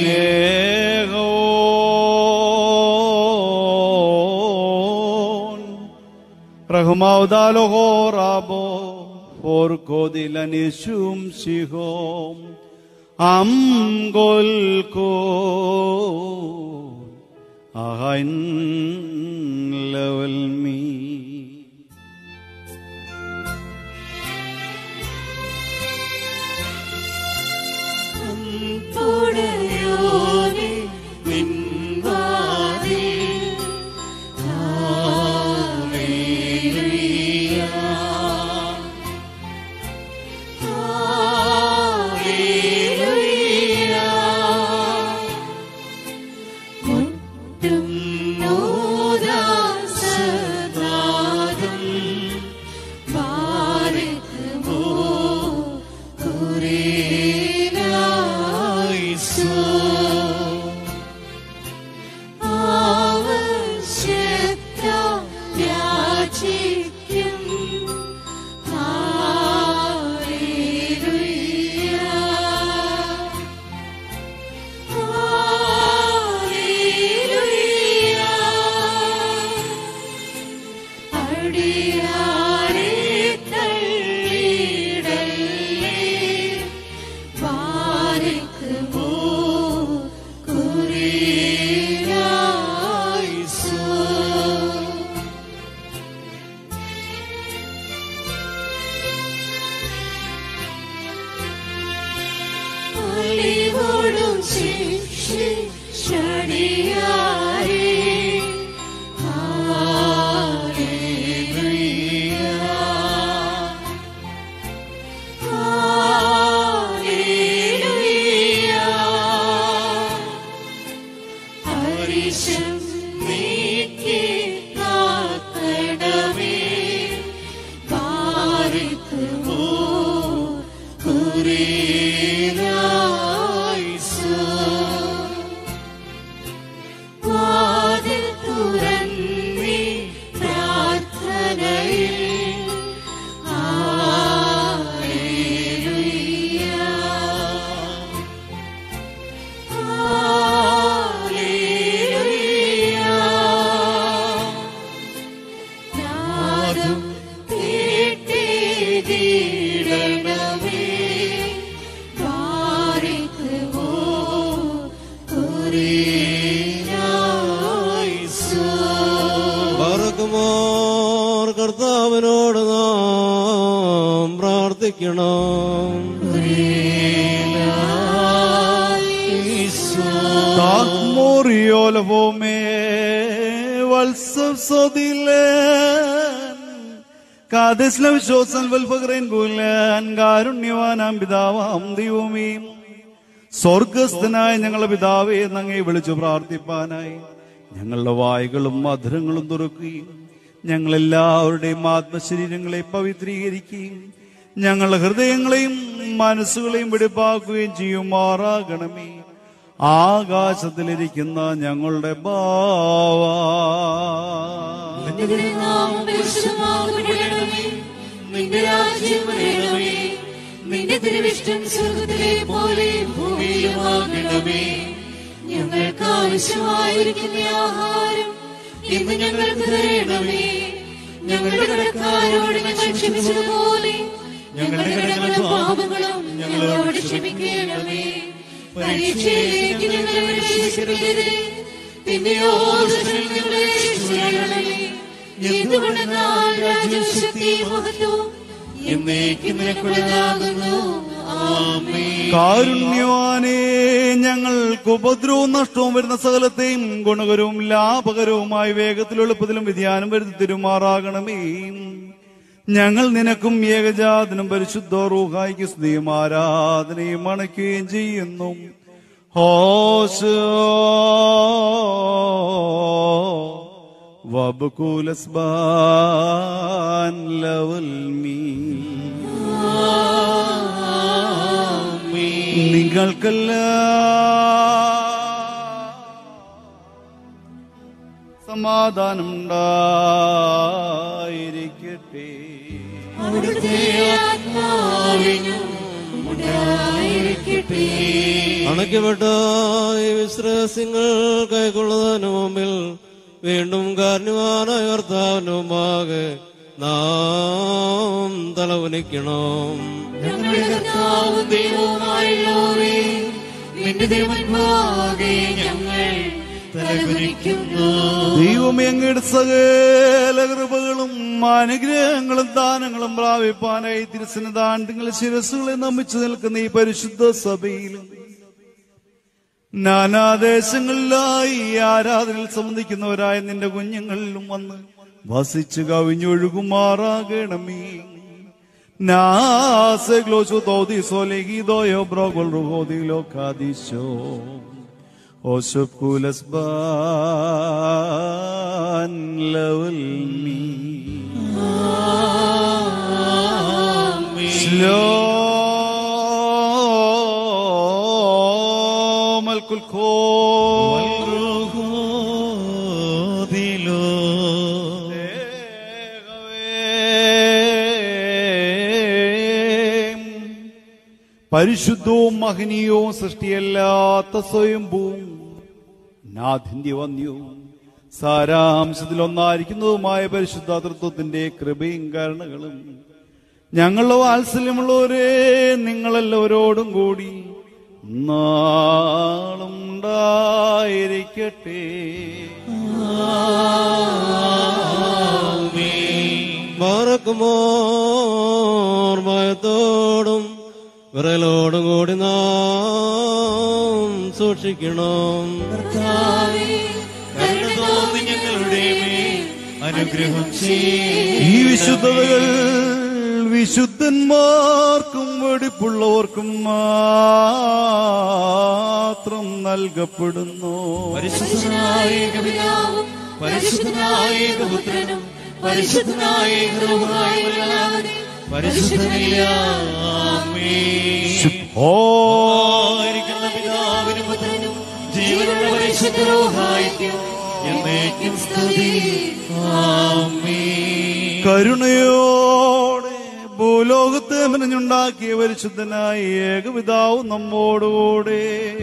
റഹ്മാവദാലോ റാബോ ഓർക്കോതിലനിശും സിഹോം അം ഗോൽക്കോ അഹൈൻ ലവൽ മീ ഉടയോനെ നിൻവാതിൽ ഹല്ലേലൂയ ഹല്ലേലൂയ മുട്ടും നോദാസദാദം ബാരക്കുമോ കുരേനായിസോ ആവശ്യത്ത യാചിക്കും ഹല്ലേലൂയ അടിയാരെ തള്ളിടല്ലേ വാരക്കുമോ കുരേനായിസോ അലിവോടും ശിക്ഷണിയാരേ ഹല്ലേലൂയ വിളിക്കണം Takmoriolvome valsav sodilen കാതസ്ലം ശോസൻ വൽഫഗ്രൈൻ ഗുലാൻ കാരുണ്യവാനാം പിതാവാം ദൈവമേ സ്വർഗസ്ഥനായ ഞങ്ങളുടെ പിതാവേ നങ്ങെ വിളിച്ചു പ്രാർത്ഥിപ്പാനായി ഞങ്ങളുടെ വായുകളും മധുരങ്ങളും തുറക്കുകയും ഞങ്ങളെല്ലാവരുടെയും ആത്മശരീരങ്ങളെ പവിത്രീകരിക്കുകയും ഞങ്ങളുടെ ഹൃദയങ്ങളെയും മനസ്സുകളെയും വെടിപ്പാക്കുകയും ചെയ്യുമാറാകണമേ ആകാശത്തിലിരിക്കുന്ന ഞങ്ങളുടെ ബാവ നിന്റെ നാമം പരിശുദ്ധമാകപ്പെടണമേ. നിന്റെ രാജ്യം വരണമേ നിന്റെ തിരുവിഷ്ടം സ്വർഗത്തിലെ പോലെ ഭൂമിയിലുമാകണമേ ഞങ്ങൾക്ക് ആവശ്യമായിരിക്കുന്ന ആഹാരം ഇന്ന് ഞങ്ങൾക്ക് തരണമേ ഞങ്ങളുടെ കടക്കാരോട് ഞങ്ങൾ ക്ഷമിച്ചതുപോലെ ഞങ്ങളുടെ കടങ്ങളും പാപങ്ങളും ഞങ്ങളോട് ക്ഷമിക്കണമേ പരീക്ഷയിലേക്ക് ഞങ്ങളെ പ്രവേശിപ്പിക്കരുതേ പിന്നെയോ ദുഷ്ടനിൽ ഞങ്ങളെ രക്ഷിക്കണമേ എന്തുകൊണ്ടെന്നാൽ രാജ്യവും ശക്തിയും മഹത്വവും എന്നേക്കും നിനക്കുള്ളതാകുന്നു ആമേൻ കാരുണ്യവാനേ ഞങ്ങൾക്ക് ഉപദ്രവവും നഷ്ടവും വരുന്ന സകലത്തെയും ഗുണകരവും ലാഭകരവുമായി വേഗത്തിലും എളുപ്പത്തിലും വ്യതിയാനം വരുത്തി തിരുമാറാകണമേ ഞങ്ങൾ നിനക്കും ഏകജാതനും പരിശുദ്ധ റൂഹായിക്ക് സ്തുതിയും ആരാധനയും അണയ്ക്കുകയും ചെയ്യുന്നു ഹോശോ വബുകൂലസ്ബാൻ ലവൽ മീ നിങ്ങൾക്കല്ല സമാധാനം ഉണ്ടായിരിക്കട്ടെ അവിടുത്തെ ആത്മാവിനും ഉണ്ടായിരിക്കട്ടെ അണയ്ക്കപ്പെട്ട ഈ വിശ്വാസങ്ങൾ കൈക്കൊള്ളുന്നതിന് മുമ്പിൽ വീണ്ടും കാരണവാനായ കർത്താവിന് മുമ്പാകെ നാം തലവനിക്കണം ഞങ്ങളുടെ കർത്താവും ദൈവവുമായുള്ളവരേ നിന്റെ തിരുമുൻപാകെ ഞങ്ങൾ തലകുനിക്കുന്നു ദൈവമേ അങ്ങയുടെ സകല കൃപകളും അനുഗ്രഹങ്ങളും ദാനങ്ങളും പ്രാപിപ്പാനായി തിരുസന്നിധാണ്ടിങ്ങൾ ശിരസുകളെ നമിച്ചു നിൽക്കുന്ന ഈ പരിശുദ്ധ സഭയിലും നാനാദേശങ്ങളിലായി ഈ ആരാധനയിൽ സംബന്ധിക്കുന്നവരായ നിന്റെ കുഞ്ഞുങ്ങളിലും വന്ന് വസിച്ചു കവിഞ്ഞൊഴുകുമാറാകണമേ നാസെ ഗ്ലോശു തോതിസോ ലഹിതോയോ ബ്രോഗോൾ റുഹോദിലോ കാദിശോ ഓശബ് കുലസ്ബാൻ ലവൽ മീ سلام الكل പരിശുദ്ധവും മഹനീയവും സൃഷ്ടിയല്ലാത്ത സ്വയംഭൂവും നാഥിന്റെ വന്യവും സാരാംശത്തിൽ ഒന്നായിരിക്കുന്നതുമായ പരിശുദ്ധാതൃത്വത്തിന്റെ കൃപയും കാരണങ്ങളും ഞങ്ങളുടെ വാത്സല്യമുള്ളവരെ നിങ്ങളെല്ലാവരോടും കൂടി നാളും ഉണ്ടായിരിക്കട്ടെ മറക്കുമോർമയത്തോടും വിറലോടും കൂടി നാം സൂക്ഷിക്കണം അനുഗ്രഹം ഈ വിശുദ്ധതകൾ വിശുദ്ധന്മാർക്കും വെടിപ്പുള്ളവർക്കും മാത്രം നൽകപ്പെടുന്നു പരിശുദ്ധനായ പിതാവും പരിശുദ്ധനായ പുത്രനും പരിശുദ്ധനായ ഗൃഹമായവരാതെ പരിശുദ്ധനില്ല ഓ പിതാവിനും പുത്രനും ജീവനുള്ള പരിശുദ്ധരോഹായിക്കും എന്നേക്കും സ്തുതി ആമേൻ കരുണയോടെ ഭൂലോകത്തെ മെനഞ്ഞുണ്ടാക്കിയ പരിശുദ്ധനായ ഏകപിതാവും നമ്മോടുകൂടെ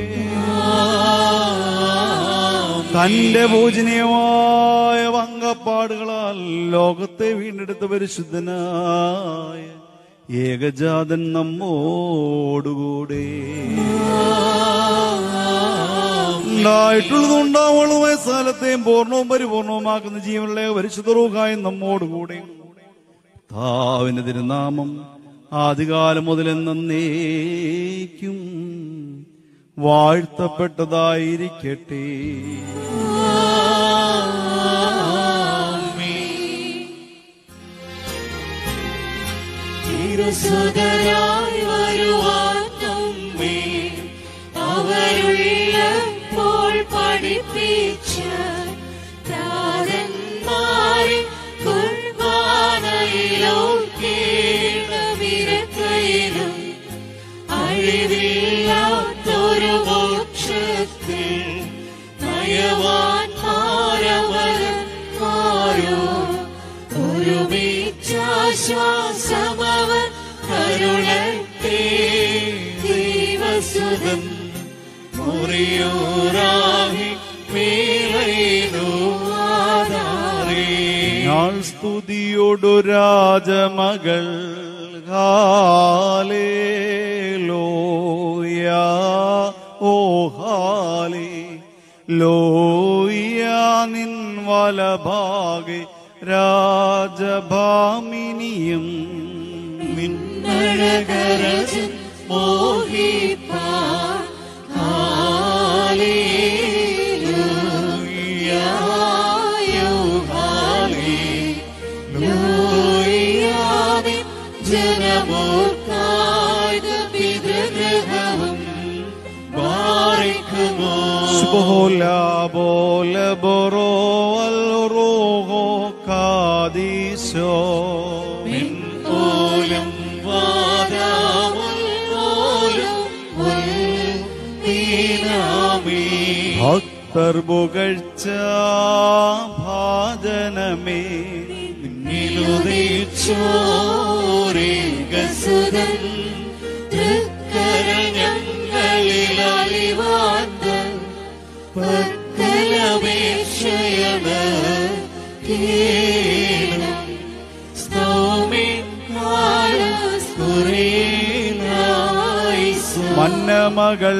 തന്റെ പൂജനീയമായ വങ്കപ്പാടുകളാൽ ലോകത്തെ വീണ്ടെടുത്ത പരിശുദ്ധനായ ഏകജാതൻ നമ്മോടുകൂടെ ഉണ്ടായിട്ടുള്ളതും ഉണ്ടാവുള്ളതുമായ സ്ഥലത്തെയും പൂർണ്ണവും പരിപൂർണവുമാക്കുന്ന ജീവനുള്ള പരിശുദ്ധ റൂഹായും നമ്മോടുകൂടെ താവിന് തിരുനാമം ആദ്യകാലം മുതൽ എന്നേക്കും വാഴ്ത്തപ്പെട്ടതായിരിക്കട്ടെ തിരുസുതരായി വരുവാൻ നമ്മെ അവരുള്ളപ്പോൾ പഠിപ്പിച്ച താരന്മാരെ കുർബാനയിലോ കേണവിരക്കയിലും അഴിവില്ലാത്തൊരു മോക്ഷത്തിൽ നയവാൻമാരവരന്മാരോ ഒരുമിച്ചാശ്വാസമവർ കരുണത്തെ ദൈവസുതൻ മുറിയൂറാഹി മേലൈനു ആധാരേ നാൾ സ്തുതിയോടു രാജമകൾ ഹാലേലോയ ഓ ഹാലേ ലോയ നിൻ വലഭാഗെ രാജഭാമിനിയും മിൻ നരകരജൻ മോഹിപ്പാൻ ഹാലേലൂയായോ ഹാലേലൂയാവിൻ ജനമോർക്കായത് പിതൃഗ്രഹവും ബാറിക്കുമോ Bola bola boro al roho kadiso min പോലും വാദാമുൽ പോലും ഉൽപ്പീനാമേ ഭക്തർ പുകഴ്ച ഭാജനമേ നിലുദിച്ചോരേകസുതൻ തൃക്കര ഞങ്ങളിൽ അലിവാന്തൻ പക്കലപേക്ഷയണ് കേണം സ്തോമിൻ കാലസ്കുറേനായിസു മന്നമകൾ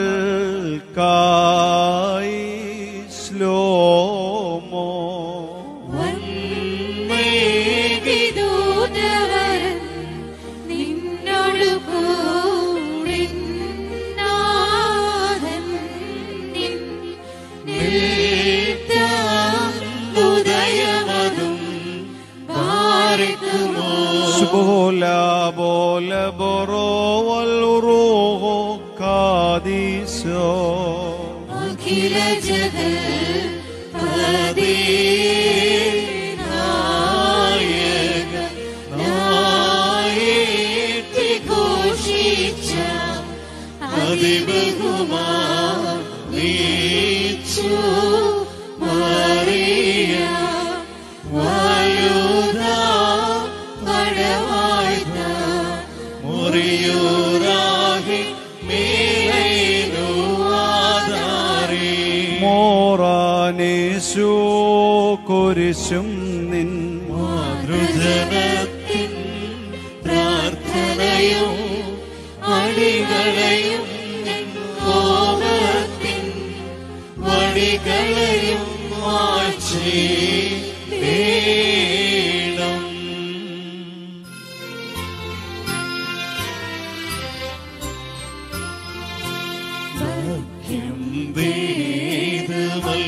കായി ശ്ലോമോ വന്മേകിദൂതവരൻ നിന്നോട് കൂടിനാഥൻ നിൻ ഉദയമതും പാറിക്കുമോ സുബോല ബോല ബൊറോ വൽ റോഹോ കാദിസോ അഖില ജഗൽപതിനായക നായേറ്റി ഘോഷിച്ച അതിബഹുമാ നീച്ചു മറിയ വായുധ പടവാഴ്ത്ത മുറിയൂറാഹി മേലൈനു ആധാരേ മോറാനേശു കുരിശും നിൻ മാതൃജനത്തിൻ പ്രാർത്ഥനയും അടികളെയും നിൻ കോപത്തിൻ വടികളെയും മാറ്റേണം ഭക്യം വേദവൽ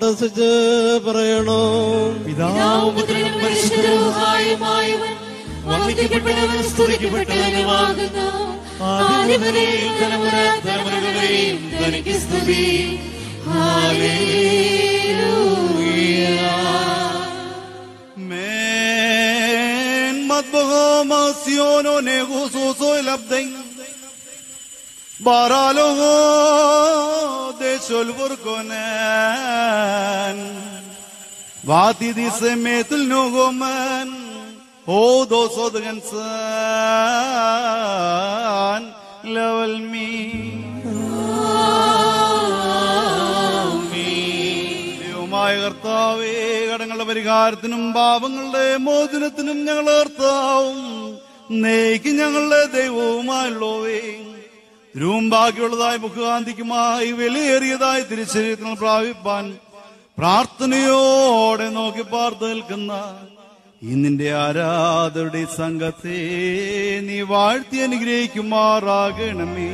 അട്ടസിച്ച് പറയണോ പിതാവും പുത്രനും പരിശുദ്ധവുമായവൻ വന്ദിക്കപ്പെട്ടവൻ സ്തുതിക്കപ്പെട്ടവനുമാകുന്നു ആദിമുതൽ തലമുറ തലമുറകളെയും തനിക്ക് സ്തുതി Men matbaga masiono neguso soy labden. Baralogo de solvur konen. Vati dise metul nogoman. O dos odgansan. Level me. ദൈവമായ കർത്താവേ കടങ്ങളുടെ പരിഹാരത്തിനും പാപങ്ങളുടെ മോചനത്തിനും ഞങ്ങൾ കർത്താവും നേക്ക് ഞങ്ങളുടെ ദൈവവുമായുള്ളവേ തിരുവും ബാക്കിയുള്ളതായ മുഖകാന്തിക്കുമായി വിലയേറിയതായ തിരിച്ചറിയങ്ങൾ പ്രാപിപ്പാൻ പ്രാർത്ഥനയോടെ നോക്കി പാർത്ത് നിൽക്കുന്ന ഈ നിന്റെ ആരാധരുടെ സംഘത്തെ നീ വാഴ്ത്തി അനുഗ്രഹിക്കുമാറാകണമേ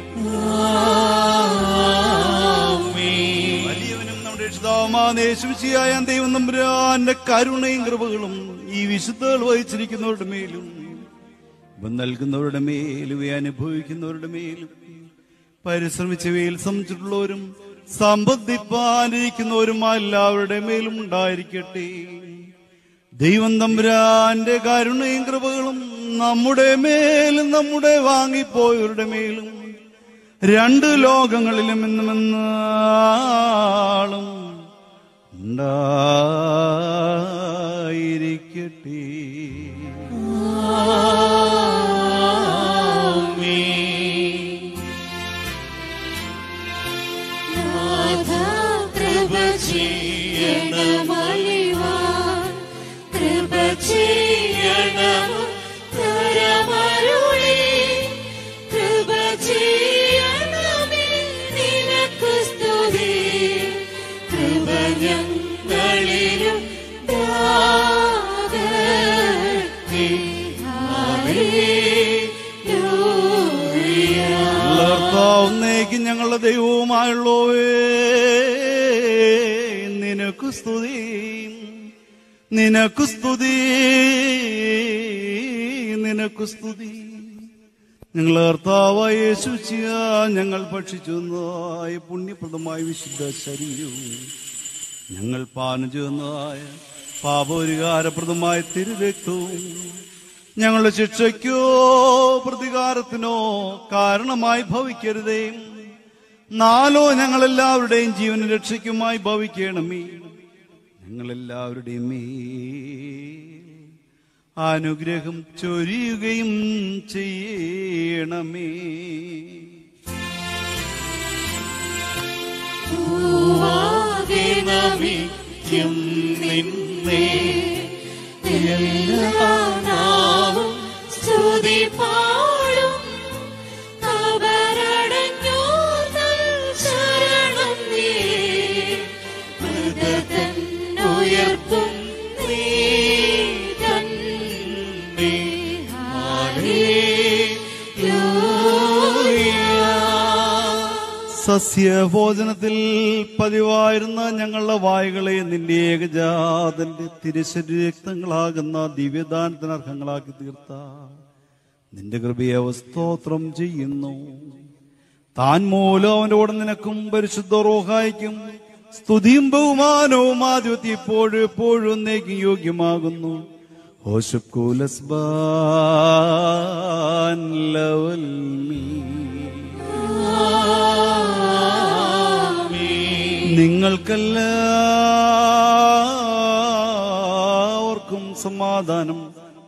വലിയവനും നമ്മുടെ രക്ഷിതാവുമാശുചിയായ ദൈവം നമ്പുരാന്റെ കരുണയും കൃപകളും ഈ വിശുദ്ധകൾ വഹിച്ചിരിക്കുന്നവരുടെ മേലും ഇവ നൽകുന്നവരുടെ മേലും ഇവ അനുഭവിക്കുന്നവരുടെ മേലും പരിശ്രമിച്ചവയിൽ ശ്രമിച്ചിട്ടുള്ളവരും സമ്പദ്ധിപ്പാനിരിക്കുന്നവരും എല്ലാവരുടെ മേലും ഉണ്ടായിരിക്കട്ടെ ദൈവം തമ്പുരാന്റെ കരുണയും കൃപകളും നമ്മുടെ മേലും നമ്മുടെ വാങ്ങിപ്പോയവരുടെ മേലും രണ്ട് ലോകങ്ങളിലും എന്നും എന്നാളും ഉണ്ടായിരിക്കട്ടെ കൃപ ചെയ്യണമലിവാൻ കൃപ ചെയ്യണം തരമരുളി കൃപ ചെയ്യണമേ നിനക്ക് സ്തുതി കൃപ ഞങ്ങളിലും ദാകട്ടെ. ഹല്ലേലൂയ. കർത്താവുന്നേക്ക് ഞങ്ങളുടെ ദൈവവുമായുള്ളവേ നിനക്ക് സ്തുതി നിനക്ക് സ്തുതി നിനക്ക് സ്തുതി ഞങ്ങൾ കർത്താവായ യേശുച്ചിയ ഞങ്ങൾ ഭക്ഷിച്ചു വന്നതായ പുണ്യപ്രദമായ വിശുദ്ധ ശരീരവും ഞങ്ങൾ പാനം ചെയ്യുന്നതായ പാപപരിഹാരപ്രദമായ തിരുരക്തവും ഞങ്ങളുടെ ശിക്ഷയ്ക്കോ പ്രതികാരത്തിനോ കാരണമായി ഭവിക്കരുതേ നാലോ ഞങ്ങളെല്ലാവരുടെയും ജീവന രക്ഷയ്ക്കുമായി ഭവിക്കണമേ ഞങ്ങളെല്ലാവരുടെയും മേൽ അനുഗ്രഹം ചൊരിയുകയും ചെയ്യണമേ പൂവാകെ നമിക്കും നിന്നെ എല്ലാ നാവും സ്തുതി പാടും കബറടഞ്ഞു നൽ ശരണം നീ മൃതതൻ ഉയർപ്പും നീ തന്നെ ഹല്ലേലൂയ സസ്യഭോജനത്തിൽ പതിവായിരുന്ന ഞങ്ങളുടെ വായുകളെ നിന്റെ ഏകജാതന്റെ തിരുശരീരക്തങ്ങളാകുന്ന ദിവ്യദാനത്തിന് അർഹങ്ങളാക്കി തീർത്ത നിന്റെ കൃപയെ സ്തോത്രം ചെയ്യുന്നു താൻ മൂലം അവന്റെ കൂടെ നിനക്കും പരിശുദ്ധ റോഹായിക്കും സ്തുതിയും ബഹുമാനവും ആദ്യത്തെ ഇപ്പോഴും എപ്പോഴും എന്നേക്കും യോഗ്യമാകുന്നു ഹോഷക്കൂലസ്ബാൻ ലവൽ മീ നിങ്ങൾക്കെല്ലാവർക്കും സമാധാനം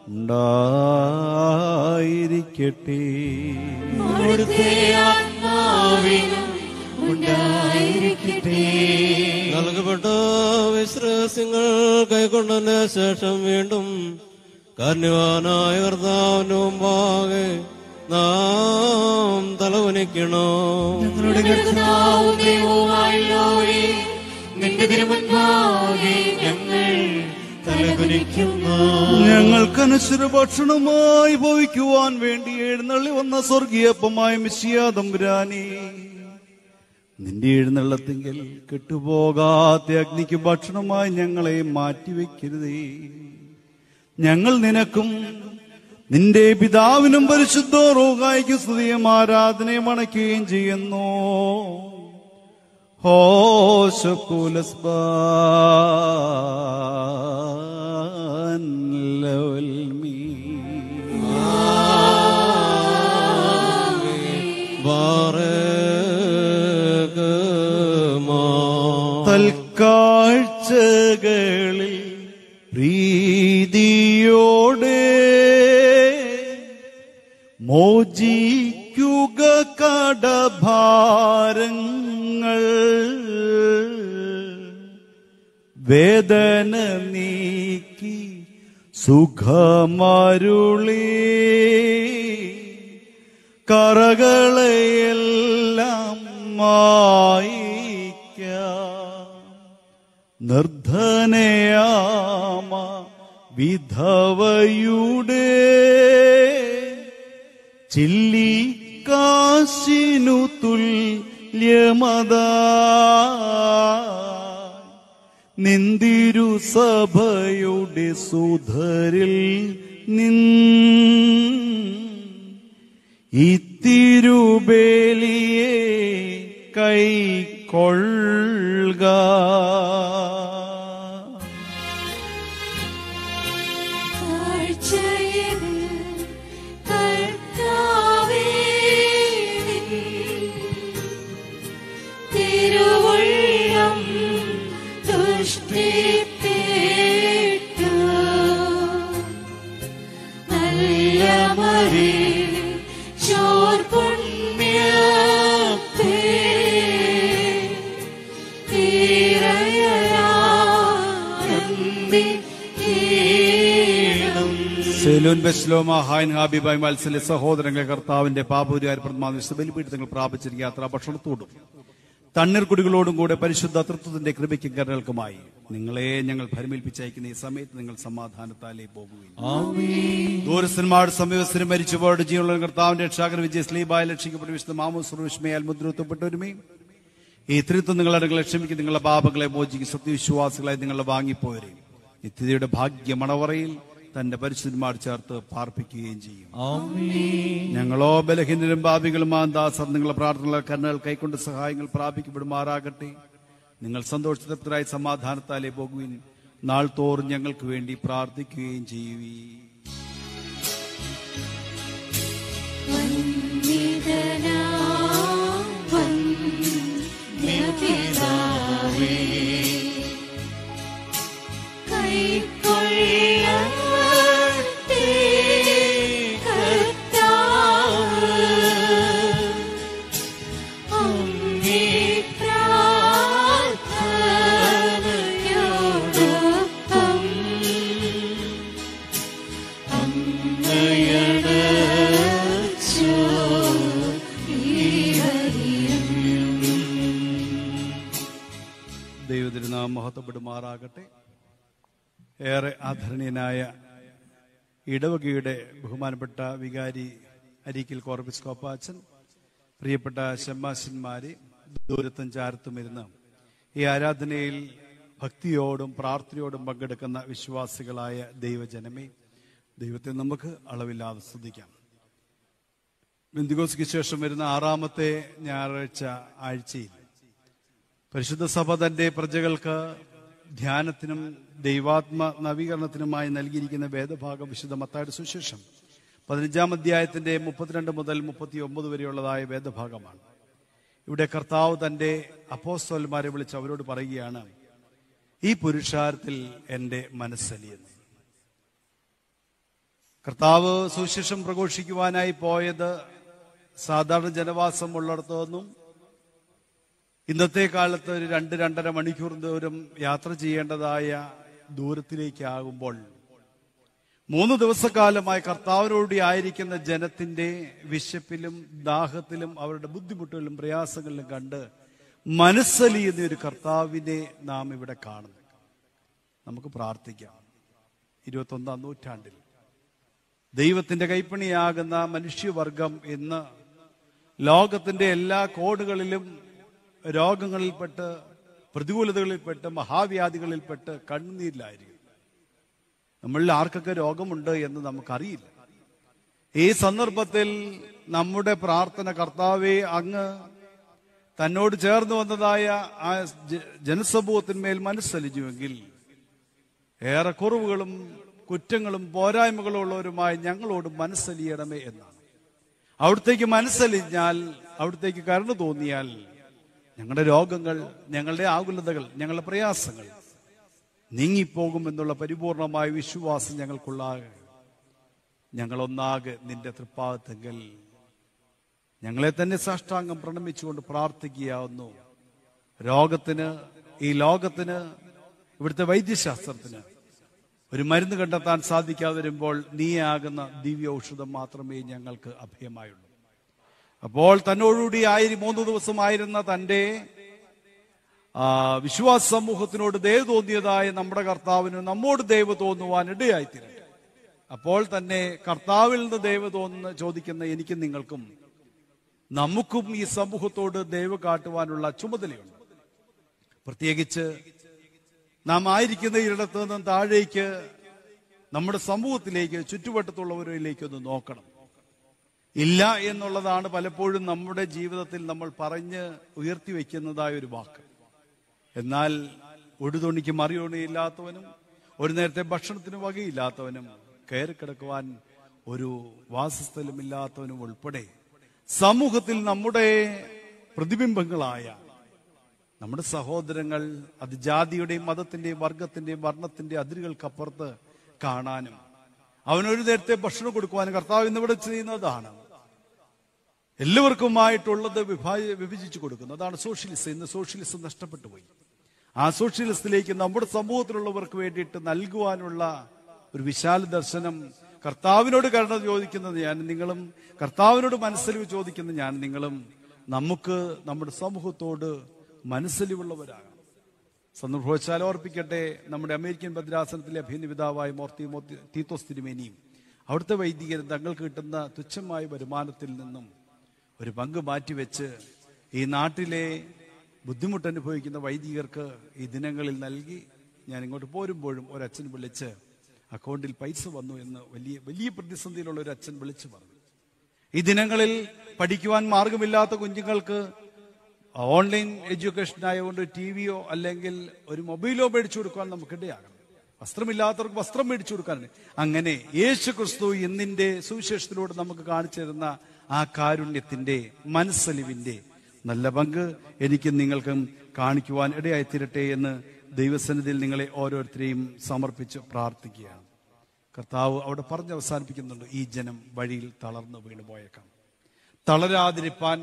ഉണ്ടായിരിക്കട്ടെ അവിടുത്തെ ആത്മാവിനും ഉണ്ടായിരിക്കട്ടെ നൽകപ്പെട്ട വിശ്വാസങ്ങൾ കൈക്കൊണ്ടതിന് ശേഷം വീണ്ടും കാരണവാനായ കർത്താവിന്റെ മുമ്പാകെ നാം തലവനിക്കണോ ഞങ്ങളുടെ കർത്താവും ദൈവവുമായുള്ളവരേ, നിന്റെ തിരുമുൻപാകെ ഞങ്ങൾ തലകുനിക്കുന്നു ഞങ്ങൾക്കനുസര ഭക്ഷണമായി ഭവിക്കുവാൻ വേണ്ടി എഴുന്നള്ളി വന്ന സ്വർഗീയപ്പമായ മിശിയ തമ്പുരാനെ നിന്റെ എഴുന്നള്ളത്തെങ്കിൽ കെട്ടുപോകാത്ത അഗ്നിക്ക് ഭക്ഷണമായി ഞങ്ങളെ മാറ്റിവെക്കരുതേ ഞങ്ങൾ നിനക്കും നിന്റെ പിതാവിനും പരിശുദ്ധ റോഹായിക്ക് സ്തുതിയും ആരാധനയും അണയ്ക്കുകയും ചെയ്യുന്നു ഹോശക്കുലസ്ബാൻ ലവൽ മീ തൽക്കാഴ്ചകളിൽ പ്രീതിയോടെ മോചിക്കുക കടഭാരങ്ങൾ വേദന നീക്കി സുഖമരുളി കറകളെയെല്ലാം മായിക്കാം നിർധനയാമ വിധവയുടെ ചില്ലിക്കാശിനു തുല്യമത നിന്തിരു സഭയുടെ സുധരിൽ നിൻ ഇത്തിരുബേലിയെ കൈക്കൊള്ളുക കാഴ്ചയിൽ കർത്താവേ നിൻ തിരുവുള്ളം തുഷ്ടിപ്പെട്ടു നല്ല മരി ചോർ പുണ്യത്തെ തീരയാനന്ദിക്കണം സെലൂൻ ബെസ്ലോമ ഹായൻ ഹാബിബായ് മത്സല്യ സഹോദരങ്ങളെ കർത്താവിന്റെ പാപുരിയായ പ്രമാവിശുദ്ധ ബലിപീഠങ്ങൾ പ്രാപിച്ചിരിക്കുക യാത്രാ ഭക്ഷണത്തോടും തണ്ണീർക്കുടികളോടും കൂടെ പരിശുദ്ധ തൃത്വത്തിന്റെ കൃപയ്ക്കും കരുണകൾക്കുമായി നിങ്ങളെ ഞങ്ങൾ ഭരമേൽപ്പിച്ചയക്കുന്ന ഈ സമയത്ത് നിങ്ങൾ സമാധാനത്താലേ പോകുകയും ദൂരസ്ഥന്മാരുടെ സമീപസ്ഥരും മരിച്ചുപോയുടെ ജീവനുള്ള കർത്താവിന്റെ രക്ഷാകര വിജയ സ്ലീബായ ലക്ഷിക്കപ്പെട്ട വിശുദ്ധ മാമോസ്മയാൽ മുദ്രത്വപ്പെട്ടവരുമേ ഈ ത്രിത്വം നിങ്ങളുടെ അടുക്കളെ ക്ഷമിക്കും നിങ്ങളുടെ പാപങ്ങളെ മോചിക്കും സത്യവിശ്വാസികളായി നിങ്ങളെ വാങ്ങിപ്പോയവരെയും നിത്യതയുടെ ഭാഗ്യ മണവറയിൽ തന്റെ പരിശുദ്ധന്മാർ ചേർത്ത് പാർപ്പിക്കുകയും ചെയ്യും ഞങ്ങളോ ബലഹീനരും പാപികളും ദാസർ നിങ്ങളുടെ പ്രാർത്ഥനകളെ കണ്ണുകൾ കൈക്കൊണ്ട് സഹായങ്ങൾ പ്രാപിക്കപ്പെടുമാറാകട്ടെ നിങ്ങൾ സന്തോഷതൃപ്തരായി സമാധാനത്താലേ പോകുവിൻ നാൾ തോറും ഞങ്ങൾക്ക് വേണ്ടി പ്രാർത്ഥിക്കുകയും ചെയ്യുവീ വന്ദിതനാം വന്ദിതപിതാവേ, കൈക്കൊള്ളട്ടെ കർത്താവ്, അങ്ങേ പ്രാർത്ഥനയോടൊപ്പം അങ്ങയടച്ചോ ദൈവതിരുനാം മഹത്വപ്പെടുമാറാകട്ടെ ഏറെ ആദരണീയനായ ഇടവകയുടെ ബഹുമാനപ്പെട്ട വികാരി അരീക്കിൽ കോർബിസ് കോപ്പാച്ചൻ പ്രിയപ്പെട്ട ഷമ്മാശന്മാരെ ദൂരത്തും ചാരത്തും ഇരുന്ന് ഈ ആരാധനയിൽ ഭക്തിയോടും പ്രാർത്ഥനയോടും പങ്കെടുക്കുന്ന വിശ്വാസികളായ ദൈവജനമേ ദൈവത്തെ നമുക്ക് അളവില്ലാതെ സ്തുതിക്കാം ബിന്ദുഗോസ്ക്ക് ശേഷം വരുന്ന ആറാമത്തെ ഞായറാഴ്ച ആഴ്ചയിൽ പരിശുദ്ധ സഭ തന്റെ പ്രജകൾക്ക് ധ്യാനത്തിനും ദൈവാത്മ നവീകരണത്തിനുമായി നൽകിയിരിക്കുന്ന വേദഭാഗം വിശുദ്ധ മത്തായുടെ സുശേഷം പതിനഞ്ചാം അധ്യായത്തിന്റെ മുപ്പത്തിരണ്ട് മുതൽ മുപ്പത്തി ഒമ്പത് വരെയുള്ളതായ വേദഭാഗമാണ് ഇവിടെ കർത്താവ് തന്റെ അപ്പോസ്തോന്മാരെ വിളിച്ച് അവരോട് പറയുകയാണ് ഈ പുരുഷാരത്തിൽ എന്റെ മനസ്സലിയെന്ന് കർത്താവ് സുശേഷം പ്രഘോഷിക്കുവാനായി പോയത് സാധാരണ ജനവാസം ഉള്ളിടത്തു നിന്നും ഇന്നത്തെ കാലത്ത് ഒരു രണ്ട് രണ്ടര മണിക്കൂർ ദൂരം യാത്ര ചെയ്യേണ്ടതായ ദൂരത്തിലേക്കാകുമ്പോൾ മൂന്ന് ദിവസക്കാലമായി കർത്താവിനോടി ആയിരിക്കുന്ന ജനത്തിന്റെ വിശപ്പിലും ദാഹത്തിലും അവരുടെ ബുദ്ധിമുട്ടുകളിലും പ്രയാസങ്ങളിലും കണ്ട് മനസ്സലിയുന്ന ഒരു കർത്താവിനെ നാം ഇവിടെ കാണുന്നു നമുക്ക് പ്രാർത്ഥിക്കാം ഇരുപത്തൊന്നാം നൂറ്റാണ്ടിൽ ദൈവത്തിന്റെ കൈപ്പണിയാകുന്ന മനുഷ്യവർഗം ഇന്ന് ലോകത്തിന്റെ എല്ലാ കോണുകളിലും രോഗങ്ങളിൽപ്പെട്ട് പ്രതികൂലതകളിൽപ്പെട്ട് മഹാവ്യാധികളിൽപ്പെട്ട് കണ്ണുനീരിലായിരിക്കും നമ്മളിൽ ആർക്കൊക്കെ രോഗമുണ്ട് എന്ന് നമുക്കറിയില്ല ഈ സന്ദർഭത്തിൽ നമ്മുടെ പ്രാർത്ഥന കർത്താവെ അങ്ങ് തന്നോട് ചേർന്ന് വന്നതായ ആ ജ- ജനസമൂഹത്തിന്മേൽ മനസ്സലിഞ്ഞുവെങ്കിൽ ഏറെ കുറവുകളും കുറ്റങ്ങളും പോരായ്മകളും ഉള്ളവരുമായി ഞങ്ങളോട് മനസ്സലിയണമേ എന്നാണ് അവിടത്തേക്ക് മനസ്സലിഞ്ഞാൽ അവിടത്തേക്ക് കരുണ തോന്നിയാൽ ഞങ്ങളുടെ രോഗങ്ങൾ ഞങ്ങളുടെ ആകുലതകൾ ഞങ്ങളുടെ പ്രയാസങ്ങൾ നീങ്ങിപ്പോകുമെന്നുള്ള പരിപൂർണമായ വിശ്വാസം ഞങ്ങൾക്കുള്ള ഞങ്ങളൊന്നാകെ നിന്റെ തൃപ്പാദത്തെങ്കിൽ ഞങ്ങളെ തന്നെ സാഷ്ടാംഗം പ്രണമിച്ചുകൊണ്ട് പ്രാർത്ഥിക്കുകയാവുന്നു രോഗത്തിന് ഈ ലോകത്തിന് ഇവിടുത്തെ വൈദ്യശാസ്ത്രത്തിന് ഒരു മരുന്ന് കണ്ടെത്താൻ സാധിക്കാതെ വരുമ്പോൾ നീയാകുന്ന ദിവ്യ ഔഷധം മാത്രമേ ഞങ്ങൾക്ക് അഭയമായുള്ളൂ അപ്പോൾ തന്നോടുകൂടി ആയിരം മൂന്ന് ദിവസമായിരുന്ന തന്റെ ആ, വിശ്വാസ സമൂഹത്തിനോട് ദയവ് തോന്നിയതായ നമ്മുടെ കർത്താവിന് നമ്മോട് ദയവ് തോന്നുവാൻ ഇടയായിത്തീരട്ടെ അപ്പോൾ തന്നെ കർത്താവിൽ നിന്ന് ദയവ് തോന്നുന്ന ചോദിക്കുന്ന എനിക്കും നിങ്ങൾക്കും നമുക്കും ഈ സമൂഹത്തോട് ദയവ് കാട്ടുവാനുള്ള ചുമതലയുണ്ട് പ്രത്യേകിച്ച് നാം ആയിരിക്കുന്ന ഇടത്ത് നിന്നും താഴേക്ക് നമ്മുടെ സമൂഹത്തിലേക്ക് ചുറ്റുവട്ടത്തുള്ളവരിലേക്ക് ഒന്ന് നോക്കണം ഇല്ല എന്നുള്ളതാണ് പലപ്പോഴും നമ്മുടെ ജീവിതത്തിൽ നമ്മൾ പറഞ്ഞ് ഉയർത്തി വയ്ക്കുന്നതായ ഒരു വാക്ക് എന്നാൽ ഒടുതുണിക്ക് മറിയോണിയില്ലാത്തവനും ഒരു നേരത്തെ ഭക്ഷണത്തിന് വകയില്ലാത്തവനും കയറി കിടക്കുവാൻ ഒരു വാസസ്ഥലമില്ലാത്തവനും ഉൾപ്പെടെ സമൂഹത്തിൽ നമ്മുടെ പ്രതിബിംബങ്ങളായ നമ്മുടെ സഹോദരങ്ങൾ അത് ജാതിയുടെയും മതത്തിന്റെയും വർഗത്തിന്റെയും വർണ്ണത്തിന്റെയും അതിരുകൾക്കപ്പുറത്ത് കാണാനും അവനൊരു നേരത്തെ ഭക്ഷണം കൊടുക്കുവാനും കർത്താവ് ഇന്നിവിടെ ചെയ്യുന്നതാണ് എല്ലാവർക്കുമായിട്ടുള്ളത് വിഭാജ വിഭജിച്ചു കൊടുക്കുന്നു അതാണ് സോഷ്യലിസം ഇന്ന് സോഷ്യലിസം നഷ്ടപ്പെട്ടു പോയി ആ സോഷ്യലിസത്തിലേക്ക് നമ്മുടെ സമൂഹത്തിലുള്ളവർക്ക് വേണ്ടിയിട്ട് നൽകുവാനുള്ള ഒരു വിശാല ദർശനം കർത്താവിനോട് കരുണ ചോദിക്കുന്നത് ഞാൻ നിങ്ങളും കർത്താവിനോട് മനസ്സലിവ് ചോദിക്കുന്ന ഞാൻ നിങ്ങളും നമുക്ക് നമ്മുടെ സമൂഹത്തോട് മനസ്സലിവുള്ളവരാകണം സന്ദർഭവശാൽ ഓർപ്പിക്കട്ടെ നമ്മുടെ അമേരിക്കൻ ഭദ്രാസനത്തിലെ അഭിനവിതാവായ മോർത്തി മോത്തി തീത്തോസ് തിരുമേനിയും അവിടുത്തെ വൈദികരും തങ്ങൾക്ക് കിട്ടുന്ന തുച്ഛമായ വരുമാനത്തിൽ നിന്നും ഒരു പങ്ക് മാറ്റിവെച്ച് ഈ നാട്ടിലെ ബുദ്ധിമുട്ട് അനുഭവിക്കുന്ന വൈദികർക്ക് ഈ ദിനങ്ങളിൽ നൽകി ഞാൻ ഇങ്ങോട്ട് പോരുമ്പോഴും ഒരച്ഛൻ വിളിച്ച് അക്കൗണ്ടിൽ പൈസ വന്നു എന്ന് വലിയ വലിയ പ്രതിസന്ധിയിലുള്ള ഒരു അച്ഛൻ വിളിച്ചു പറഞ്ഞു ഈ ദിനങ്ങളിൽ പഠിക്കുവാൻ മാർഗമില്ലാത്ത കുഞ്ഞുങ്ങൾക്ക് ഓൺലൈൻ എഡ്യൂക്കേഷൻ ആയതുകൊണ്ട് ടി വിയോ അല്ലെങ്കിൽ ഒരു മൊബൈലോ മേടിച്ചു കൊടുക്കാൻ നമുക്കിടയാകണം വസ്ത്രമില്ലാത്തവർക്ക് വസ്ത്രം മേടിച്ചു കൊടുക്കാൻ അങ്ങനെ യേശു ക്രിസ്തു ഇന്നിന്റെ സുവിശേഷത്തിലൂടെ നമുക്ക് കാണിച്ചു തരുന്ന ആ കാരുണ്യത്തിന്റെ മനസ്സലിവിന്റെ നല്ല പങ്ക് എനിക്കും നിങ്ങൾക്കും കാണിക്കുവാൻ ഇടയായി തീരട്ടെ എന്ന് ദൈവസന്നിധിയിൽ നിങ്ങളെ ഓരോരുത്തരെയും സമർപ്പിച്ച് പ്രാർത്ഥിക്കുകയാണ് കർത്താവ് അവിടെ പറഞ്ഞ് അവസാനിപ്പിക്കുന്നുണ്ട് ഈ ജനം വഴിയിൽ തളർന്നു വീണു പോയേക്കാം തളരാതിരിപ്പാൻ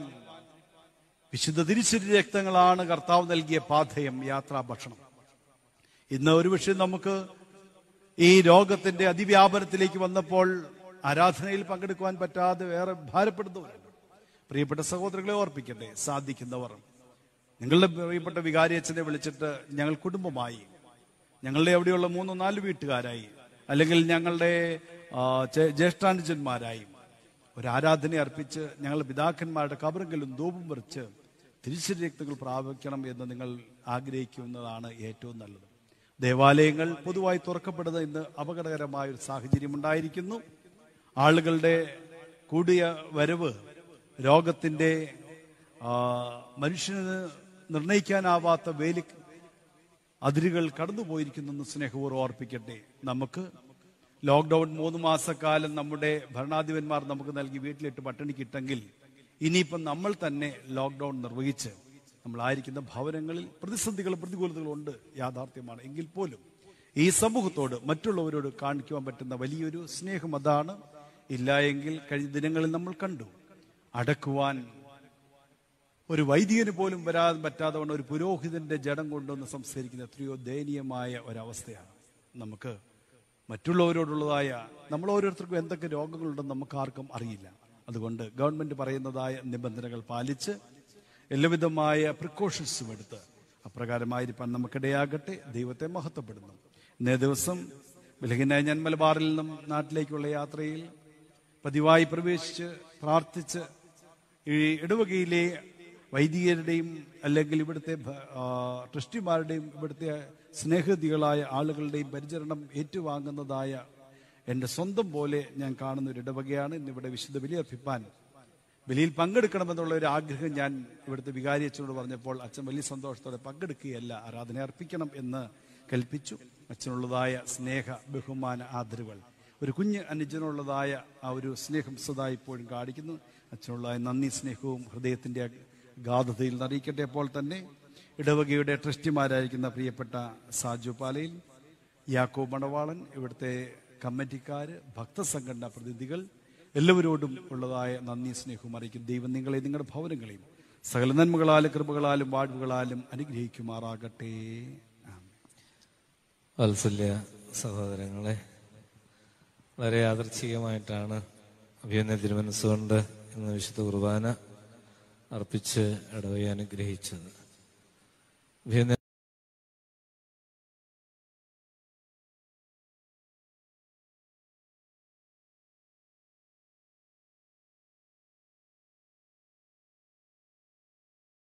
വിശുദ്ധ തിരിച്ചരി രക്തങ്ങളാണ് കർത്താവ് നൽകിയ പാഥയം യാത്രാ ഭക്ഷണം ഇന്ന് ഒരുപക്ഷെ നമുക്ക് ഈ രോഗത്തിന്റെ അതിവ്യാപനത്തിലേക്ക് വന്നപ്പോൾ ആരാധനയിൽ പങ്കെടുക്കുവാൻ പറ്റാതെ വേറെ ഭാരപ്പെടുന്നവരുണ്ട് പ്രിയപ്പെട്ട സഹോദരങ്ങളെ ഓർപ്പിക്കട്ടെ സാധിക്കുന്നവർ നിങ്ങളുടെ പ്രിയപ്പെട്ട വികാരിയച്ഛനെ വിളിച്ചിട്ട് ഞങ്ങൾ കുടുംബമായി ഞങ്ങളുടെ അവിടെയുള്ള മൂന്നോ നാല് വീട്ടുകാരായി അല്ലെങ്കിൽ ഞങ്ങളുടെ ആ, ജേ- ജ്യേഷ്ഠാനുജന്മാരായി ഒരു ആരാധന അർപ്പിച്ച് ഞങ്ങളുടെ പിതാക്കന്മാരുടെ കബറെങ്കിലും ധൂപം വരച്ച് തിരിച്ചടി രക്തങ്ങൾ പ്രാപിക്കണം എന്ന് നിങ്ങൾ ആഗ്രഹിക്കുന്നതാണ് ഏറ്റവും നല്ലത് ദേവാലയങ്ങൾ പൊതുവായി തുറക്കപ്പെടുന്ന ഇന്ന് അപകടകരമായ ഒരു സാഹചര്യം ഉണ്ടായിരിക്കുന്നു ആളുകളുടെ കൂടിയ വരവ് രോഗത്തിന്റെ ആ, മനുഷ്യന് നിർണയിക്കാനാവാത്ത വേലി അതിരുകൾ കടന്നുപോയിരിക്കുന്നെന്ന് സ്നേഹപൂർവ്വം ഓർപ്പിക്കട്ടെ നമുക്ക് ലോക്ക്ഡൌൺ മൂന്ന് മാസക്കാലം നമ്മുടെ ഭരണാധിപന്മാർ നമുക്ക് നൽകി വീട്ടിലിട്ട് പട്ടിണിക്കിട്ടെങ്കിൽ ഇനിയിപ്പം നമ്മൾ തന്നെ ലോക്ക്ഡൌൺ നിർവഹിച്ച് നമ്മളായിരിക്കുന്ന ഭവനങ്ങളിൽ പ്രതിസന്ധികളും പ്രതികൂലതകളും ഉണ്ട് യാഥാർത്ഥ്യമാണ് എങ്കിൽ പോലും ഈ സമൂഹത്തോട് മറ്റുള്ളവരോട് കാണിക്കുവാൻ പറ്റുന്ന വലിയൊരു സ്നേഹം അതാണ് ഇല്ല എങ്കിൽ കഴിഞ്ഞ ദിനങ്ങളിൽ നമ്മൾ കണ്ടു അടക്കുവാൻ ഒരു വൈദികന് പോലും വരാൻ പറ്റാതെ വണ്ണം ഒരു പുരോഹിതന്റെ ജഡം കൊണ്ടുവന്ന് സംസ്കരിക്കുന്ന എത്രയോ ദയനീയമായ ഒരവസ്ഥയാണ് നമുക്ക് മറ്റുള്ളവരോടുള്ളതായ നമ്മൾ ഓരോരുത്തർക്കും എന്തൊക്കെ രോഗങ്ങളുണ്ടെന്ന് നമുക്ക് ആർക്കും അറിയില്ല അതുകൊണ്ട് ഗവൺമെന്റ് പറയുന്നതായ നിബന്ധനകൾ പാലിച്ച് എല്ലാവിധമായ പ്രിക്കോഷൻസും എടുത്ത് അപ്രകാരമായിരിക്കാൻ നമുക്കിടയാകട്ടെ ദൈവത്തെ മഹത്വപ്പെടുന്നു ഇന്നേ ദിവസം ബലഹീനായ ഞാൻ മലബാറിൽ നിന്നും നാട്ടിലേക്കുള്ള യാത്രയിൽ പതിവായി പ്രവേശിച്ച് പ്രാർത്ഥിച്ച് ഈ ഇടവകയിലെ വൈദികരുടെയും അല്ലെങ്കിൽ ഇവിടുത്തെ ഭ- ആ, ട്രസ്റ്റിമാരുടെയും ഇവിടുത്തെ സ്നേഹതികളായ ആളുകളുടെയും പരിചരണം ഏറ്റുവാങ്ങുന്നതായ എൻ്റെ സ്വന്തം പോലെ ഞാൻ കാണുന്ന ഒരു ഇടവകയാണ് ഇന്നിവിടെ വിശുദ്ധ ബലിയർപ്പിപ്പാൻ ബലിയിൽ പങ്കെടുക്കണമെന്നുള്ള ഒരു ആഗ്രഹം ഞാൻ ഇവിടുത്തെ വികാരി അച്ഛനോട് പറഞ്ഞപ്പോൾ അച്ഛൻ വലിയ സന്തോഷത്തോടെ പങ്കെടുക്കുകയല്ല ആരാധന അർപ്പിക്കണം എന്ന് കൽപ്പിച്ചു അച്ഛനുള്ളതായ സ്നേഹ ബഹുമാന ആദരവുകൾ ഒരു കുഞ്ഞ് അനുജനുള്ളതായ ആ ഒരു സ്നേഹം സദാ ഇപ്പോഴും കാണിക്കുന്നു അച്ഛനുള്ളതായ നന്ദി സ്നേഹവും ഹൃദയത്തിന്റെ ഗാധതയിൽ നിറയിക്കട്ടെ അപ്പോൾ തന്നെ ഇടവകയുടെ ട്രസ്റ്റിമാരായിരിക്കുന്ന പ്രിയപ്പെട്ട സാജു പാലയിൽ യാക്കോ മണവാളൻ ഇവിടുത്തെ കമ്മിറ്റിക്കാര് ഭക്തസംഘടനാ പ്രതിനിധികൾ എല്ലാവരോടും ഉള്ളതായ നന്ദി സ്നേഹവും അറിയിക്കും ദൈവം നിങ്ങളെ നിങ്ങളുടെ ഭവനങ്ങളെയും സകല നന്മകളാലും കൃപകളാലും വാഴ്വുകളാലും അനുഗ്രഹിക്കുമാറാകട്ടെ ആമേൻ. വാത്സല്യ സഹോദരങ്ങളെ വളരെ യാദർച്ഛികമായിട്ടാണ് അഭിയന്ന തിരുമനസ്സുകൊണ്ട് ഇന്ന് വിശുദ്ധ കുർബാന അർപ്പിച്ച് ഇടവയെ അനുഗ്രഹിച്ചത് അഭിയന്ന